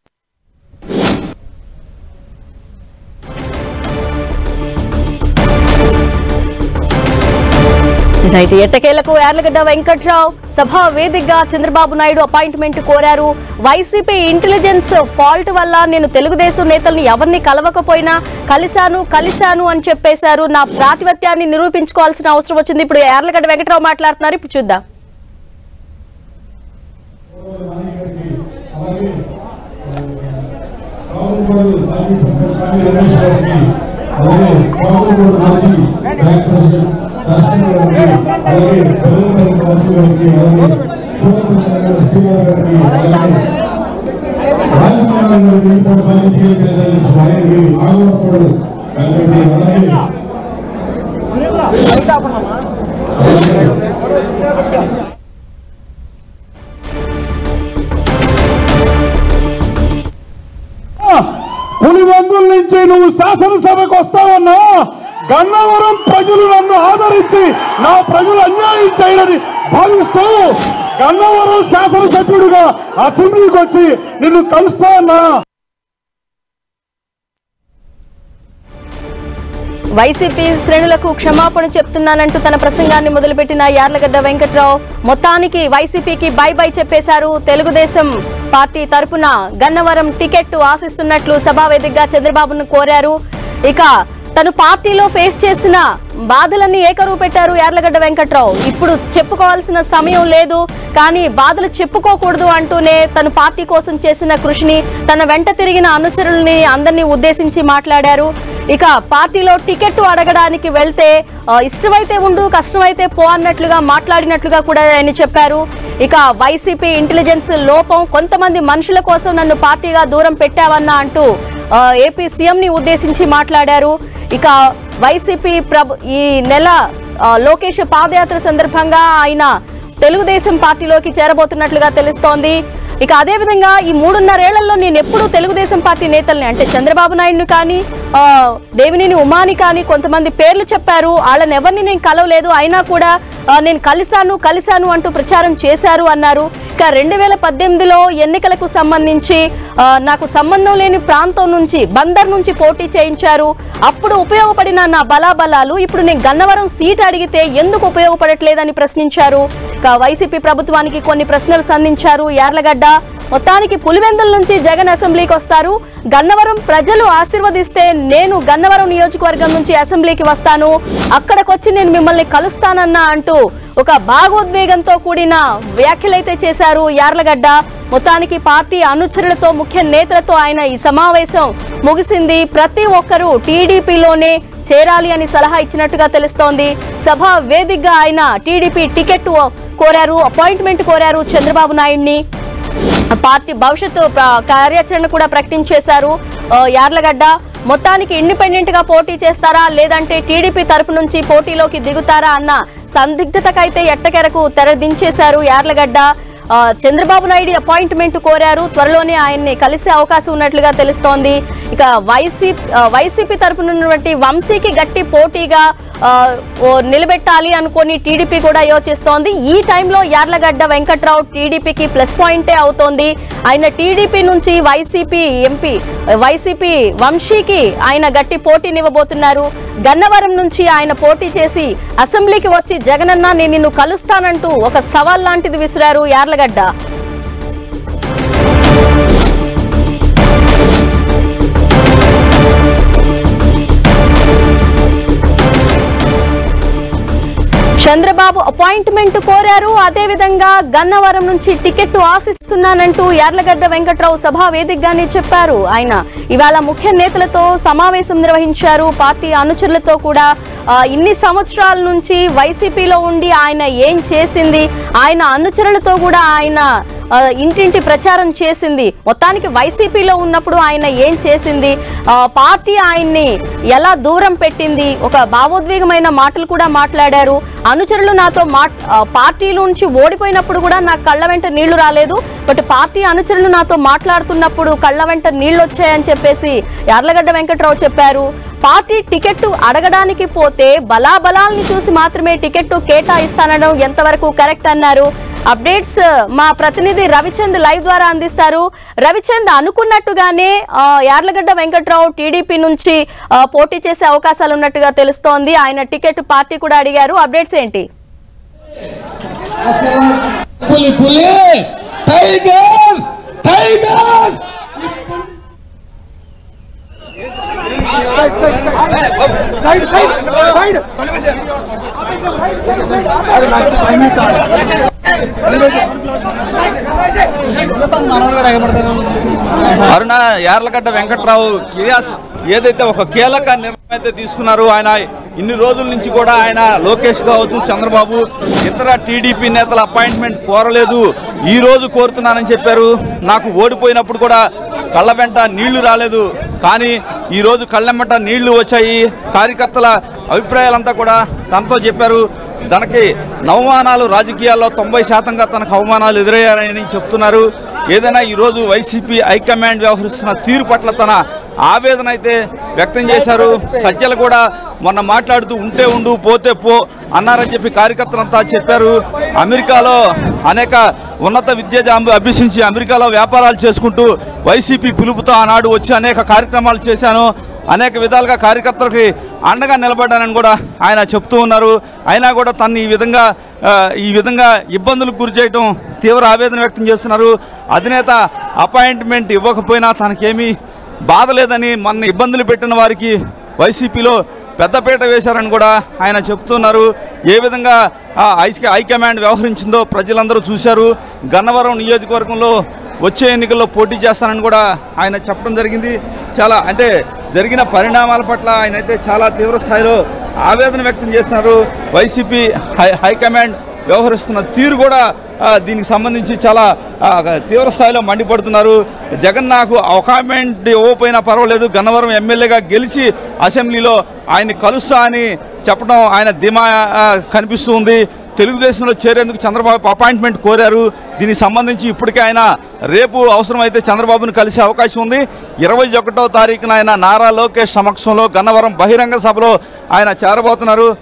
రైట్ ఎట్టకేలకు యార్లగడ్డ వెంకట్రావు సభా వేదికగా చంద్రబాబు నాయుడు అపాయింట్మెంట్ కోరారు వైసీపీ ఇంటెలిజెన్స్ ఫాల్ట్ వల్ల నేను తెలుగుదేశం నేతల్ని ఎవరిని కలవకపోయినా కలిశాను కలిశాను అని చెప్పేశారు నా ప్రాతిపత్యాన్ని నిరూపించుకోవాల్సిన అవసరం వచ్చింది ఇప్పుడు యార్లగడ్డ వెంకట్రావు మాట్లాడుతున్నారు ఇప్పుడు చూద్దాం కావునవాడు మాజీ సర్పంచ్ స్వామి రమేష్ గారికి అలాగే కావునవాడు మాజీ బ్యాంక్ ప్రెసిడెంట్ శాస్త్రి గారికి అలాగే తెలుగుదేశం వాసు గారికి అలాగే పూర్వపల్లి శ్రీవారి గారికి అలాగే రాజకుమార్ గారికి ఇప్పుడు పని పిఎస్ఎల్ ఆయనకి ఆగవప్పుడు గారికి అలాగే పులివెందుల నుంచి నువ్వు శాసనసభకు వస్తావన్నా గన్నవరం ప్రజలు నన్ను ఆదరించి నా ప్రజలు అన్యాయం చేయడని భావిస్తూ గన్నవరం శాసనసభ్యుడిగా అసెంబ్లీకి వచ్చి నిన్ను కలుస్తా అన్నా వైసీపీ శ్రేణులకు క్షమాపణ చెప్తున్నానంటూ తన ప్రసంగాన్ని మొదలుపెట్టిన యార్లగడ్డ వెంకట్రావు మొత్తానికి వైసీపీకి బై బై చెప్పేశారు తెలుగుదేశం పార్టీ తరపున గన్నవరం టికెట్ ఆశిస్తున్నట్లు సభావేదికగా చంద్రబాబును కోరారు ఇక తను పార్టీలో ఫేస్ చేసిన బాధలన్నీ ఏకరువు పెట్టారు యార్లగడ్డ వెంకట్రావు ఇప్పుడు చెప్పుకోవాల్సిన సమయం లేదు కానీ బాధలు చెప్పుకోకూడదు అంటూనే తను పార్టీ కోసం చేసిన కృషిని తన వెంట తిరిగిన అనుచరుల్ని అందరినీ ఉద్దేశించి మాట్లాడారు ఇక పార్టీలో టికెట్ అడగడానికి వెళ్తే ఆ, ఇష్టమైతే ఉండు కష్టమైతే పో అన్నట్లుగా మాట్లాడినట్లుగా కూడా ఆయన చెప్పారు ఇక వైసీపీ ఇంటెలిజెన్స్ లోపం కొంతమంది మనుషుల కోసం నన్ను పార్టీగా దూరం పెట్టావన్నా అంటూ ఆ, ఏపీ సీఎం ని ఉద్దేశించి మాట్లాడారు ఇక వైసీపీ ప్రభు ఈ నెల ఆ, లోకేష్ పాదయాత్ర సందర్భంగా ఆయన తెలుగుదేశం పార్టీలోకి చేరబోతున్నట్లుగా తెలుస్తోంది ఇక అదే విధంగా ఈ మూడున్నరేళ్లలో నేను ఎప్పుడూ తెలుగుదేశం పార్టీ నేతల్ని అంటే చంద్రబాబు నాయుడుని కానీ ఆ, దేవినేని ఉమాని కానీ కొంతమంది పేర్లు చెప్పారు వాళ్ళని ఎవరిని నేను కలవలేదు అయినా కూడా ఆ, నేను కలిశాను కలిశాను అంటూ ప్రచారం చేశారు అన్నారు ఇక రెండు వేల పద్దెనిమిదిలో ఎన్నికలకు సంబంధించి ఆ, నాకు సంబంధం లేని ప్రాంతం నుంచి బందర్ నుంచి పోటీ చేయించారు అప్పుడు ఉపయోగపడిన నా బలాబలాలు ఇప్పుడు నేను గన్నవరం సీట్ అడిగితే ఎందుకు ఉపయోగపడట్లేదని ప్రశ్నించారు ఇక వైసీపీ ప్రభుత్వానికి కొన్ని ప్రశ్నలు సంధించారు యార్లగడ్డ మొత్తానికి పులివెందుల నుంచి జగన్ అసెంబ్లీకి వస్తారు గన్నవరం ప్రజలు ఆశీర్వదిస్తే నేను గన్నవరం నియోజకవర్గం నుంచి అసెంబ్లీకి వస్తాను అక్కడికొచ్చి నేను మిమ్మల్ని కలుస్తానన్నా అంటూ ఒక భాగోద్వేగంతో కూడిన వ్యాఖ్యలైతే చేశారు యార్లగడ్డ మొత్తానికి పార్టీ అనుచరులతో ముఖ్య నేతలతో ఆయన ఈ సమావేశం ముగిసింది ప్రతి ఒక్కరూ టీడీపీలోనే చేరాలి అని సలహా ఇచ్చినట్టుగా తెలుస్తోంది సభ వేదికగా ఆయన టీడీపీ టికెట్ కోరారు అపాయింట్మెంట్ కోరారు చంద్రబాబు నాయుడిని పార్టీ భవిష్యత్తు ప్ర- కార్యాచరణ కూడా ప్రకటించేశారు ఆ, యార్లగడ్డ మొత్తానికి ఇండిపెండెంట్ గా పోటీ చేస్తారా లేదంటే టీడీపీ తరపు నుంచి పోటీలోకి దిగుతారా అన్న సందిగ్ధతకైతే ఎట్టకెరకు తెరదించేశారు యార్లగడ్డ ఆ, చంద్రబాబు నాయుడు అపాయింట్మెంట్ కోరారు త్వరలోనే ఆయన్ని కలిసే అవకాశం ఉన్నట్లుగా తెలుస్తోంది ఇక వైసీపీ వైసీపీ తరపున ఉన్నటువంటి వంశీకి గట్టి పోటీగా ఆ, ఓ నిలబెట్టాలి అనుకొని టీడీపీ కూడా యోచిస్తోంది ఈ టైంలో యార్లగడ్డ వెంకట్రావు టీడీపీకి ప్లస్ పాయింటే అవుతోంది ఆయన టీడీపీ నుంచి వైసీపీ ఎంపీ వైసీపీ వంశీకి ఆయన గట్టి పోటీనివ్వబోతున్నారు గన్నవరం నుంచి ఆయన పోటీ చేసి అసెంబ్లీకి వచ్చి జగనన్న నేను నిన్ను కలుస్తానంటూ ఒక సవాల్ లాంటిది విసిరారు యార్లగడ్డ చంద్రబాబు అపాయింట్మెంట్ కోరారు అదేవిధంగా గన్నవరం నుంచి టికెట్ ఆశిస్తున్నానంటూ యార్లగడ్డ వెంకట్రావు సభా వేదికగానే చెప్పారు ఆయన ఇవాళ ముఖ్య నేతలతో సమావేశం నిర్వహించారు పార్టీ అనుచరులతో కూడా ఆ, ఇన్ని సంవత్సరాల నుంచి వైసీపీలో ఉండి ఆయన ఏం చేసింది ఆయన అనుచరులతో కూడా ఆయన ఆ, ఇంటింటి ప్రచారం చేసింది మొత్తానికి వైసీపీలో ఉన్నప్పుడు ఆయన ఏం చేసింది ఆ, పార్టీ ఆయన్ని ఎలా దూరం పెట్టింది ఒక భావోద్వేగమైన మాటలు కూడా మాట్లాడారు అనుచరులు నాతో మాట్ ఆ, పార్టీల నుంచి ఓడిపోయినప్పుడు కూడా నాకు కళ్ళ వెంట నీళ్లు రాలేదు బట్ పార్టీ అనుచరులు నాతో మాట్లాడుతున్నప్పుడు కళ్ళ వెంట నీళ్లు వచ్చాయని చెప్పేసి యార్లగడ్డ వెంకట్రావు చెప్పారు పార్టీ టికెట్ అడగడానికి పోతే బలాబలాల్ని చూసి మాత్రమే టికెట్ కేటాయిస్తానడం ఎంతవరకు కరెక్ట్ అన్నారు అప్డేట్స్ మా ప్రతినిధి రవిచంద్ లైవ్ ద్వారా అందిస్తారు రవిచంద్ అనుకున్నట్టుగానే ఆ, యార్లగడ్డ వెంకట్రావు టీడీపీ నుంచి ఆ, పోటీ చేసే అవకాశాలు ఉన్నట్టుగా తెలుస్తోంది ఆయన టికెట్ పార్టీ కూడా అడిగారు అప్డేట్స్ ఏంటి పులి పులి టైగర్ టైగర్ అరుణ యార్లగడ్డ వెంకట్రావు కియాస్ ఏదైతే ఒక కీలక నిర్ణయం అయితే తీసుకున్నారు ఆయన ఇన్ని రోజుల నుంచి కూడా ఆయన లోకేష్ కావచ్చు చంద్రబాబు ఇతర టీడీపీ నేతల అపాయింట్మెంట్ కోరలేదు ఈ రోజు కోరుతున్నానని చెప్పారు నాకు ఓడిపోయినప్పుడు కూడా కళ్ళ వెంట నీళ్లు రాలేదు కానీ ఈ రోజు కళ్ళెంబట నీళ్లు వచ్చాయి కార్యకర్తల అభిప్రాయాలంతా కూడా తనతో చెప్పారు తనకి నవమానాలు రాజకీయాల్లో తొంభై శాతంగా తనకు అవమానాలు ఎదురయ్యారని చెప్తున్నారు ఏదైనా ఈరోజు వైసీపీ హైకమాండ్ వ్యవహరిస్తున్న తీరు పట్ల తన ఆవేదన అయితే వ్యక్తం చేశారు సజ్జలు కూడా మొన్న మాట్లాడుతూ ఉంటే ఉండు పోతే పో అన్నారని చెప్పి కార్యకర్తలంతా చెప్పారు అమెరికాలో అనేక ఉన్నత విద్య జాంబు అభ్యసించి అమెరికాలో వ్యాపారాలు చేసుకుంటూ వైసీపీ పిలుపుతో ఆనాడు వచ్చి అనేక కార్యక్రమాలు చేశాను అనేక విధాలుగా కార్యకర్తలకి అండగా నిలబడ్డానని కూడా ఆయన చెప్తూ ఉన్నారు అయినా కూడా తను ఈ విధంగా ఆ, ఈ విధంగా ఇబ్బందులకు గురి చేయడం తీవ్ర ఆవేదన వ్యక్తం చేస్తున్నారు అధినేత అపాయింట్మెంట్ ఇవ్వకపోయినా తనకేమీ బాధ లేదని మన ఇబ్బందులు పెట్టిన వారికి వైసీపీలో పెద్దపీట వేశారని కూడా ఆయన చెప్తున్నారు ఏ విధంగా ఆ, ఐస్ హైకమాండ్ వ్యవహరించిందో ప్రజలందరూ చూశారు గన్నవరం నియోజకవర్గంలో వచ్చే ఎన్నికల్లో పోటీ చేస్తానని కూడా ఆయన చెప్పడం జరిగింది చాలా అంటే జరిగిన పరిణామాల పట్ల ఆయన అయితే చాలా తీవ్ర స్థాయిలో ఆవేదన వ్యక్తం చేస్తున్నారు వైసీపీ హై హైకమాండ్ వ్యవహరిస్తున్న తీరు కూడా ఆ, దీనికి సంబంధించి చాలా ఆ, తీవ్ర స్థాయిలో మండిపడుతున్నారు జగన్ నాకు అపాయింట్మెంట్ ఇవ్వకపోయినా పర్వాలేదు గన్నవరం ఎమ్మెల్యేగా గెలిచి అసెంబ్లీలో ఆయన్ని కలుస్తా అని చెప్పడం ఆయన ధీమా ఆ, కనిపిస్తూ ఉంది తెలుగుదేశంలో చేరేందుకు చంద్రబాబు అపాయింట్మెంట్ కోరారు దీనికి సంబంధించి ఇప్పటికే ఆయన రేపు అవసరమైతే చంద్రబాబును కలిసే అవకాశం ఉంది ఇరవై ఒకటో తారీఖున ఆయన నారా లోకేష్ సమక్షంలో గన్నవరం బహిరంగ సభలో ఆయన చేరబోతున్నారు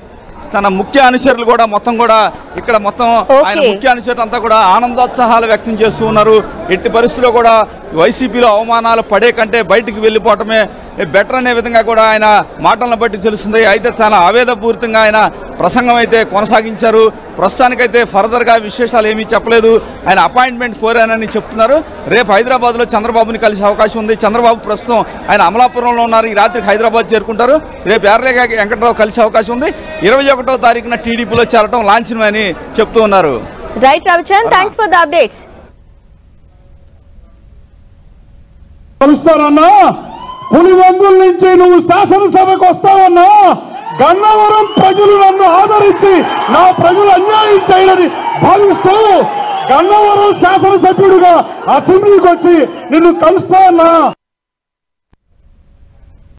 తన ముఖ్య అనుచరులు కూడా మొత్తం కూడా ఇక్కడ మొత్తం ఆయన Okay. ముఖ్య అనుచరులు అంతా కూడా ఆనందోత్సాహాలు వ్యక్తం చేస్తూ ఉన్నారు ఎట్టి పరిస్థితుల్లో కూడా వైసీపీలో అవమానాలు పడే కంటే బయటికి వెళ్ళిపోవటమే బెటర్ అనే విధంగా కూడా ఆయన మాటలను బట్టి తెలుస్తుంది అయితే చాలా ఆవేదపూరితంగా ఆయన ప్రసంగం అయితే కొనసాగించారు ప్రస్తుతానికైతే ఫర్దర్గా విశేషాలు ఏమీ చెప్పలేదు ఆయన అపాయింట్మెంట్ కోరానని చెప్తున్నారు రేపు హైదరాబాద్లో చంద్రబాబుని కలిసే అవకాశం ఉంది చంద్రబాబు ప్రస్తుతం ఆయన అమలాపురంలో ఉన్నారు ఈ రాత్రికి హైదరాబాద్ చేరుకుంటారు రేపు ఎర్రగా వెంకట్రావు కలిసే అవకాశం ఉంది ఇరవై ఒకటో తారీఖున టీడీపీలో చేరటం లాంఛనమని చెప్తూ ఉన్నారు right Ravichand thanks for the updates కలుస్తానన్నా పులివెందుల నుంచి నువ్వు శాసనసభకు వస్తావన్నా గన్నవరం ప్రజలు నన్ను ఆదరించి నా ప్రజలు అన్యాయం చేయనని భావిస్తూ గన్నవరం శాసనసభ్యుడిగా అసెంబ్లీకి వచ్చి నిన్ను కలుస్తా అన్నా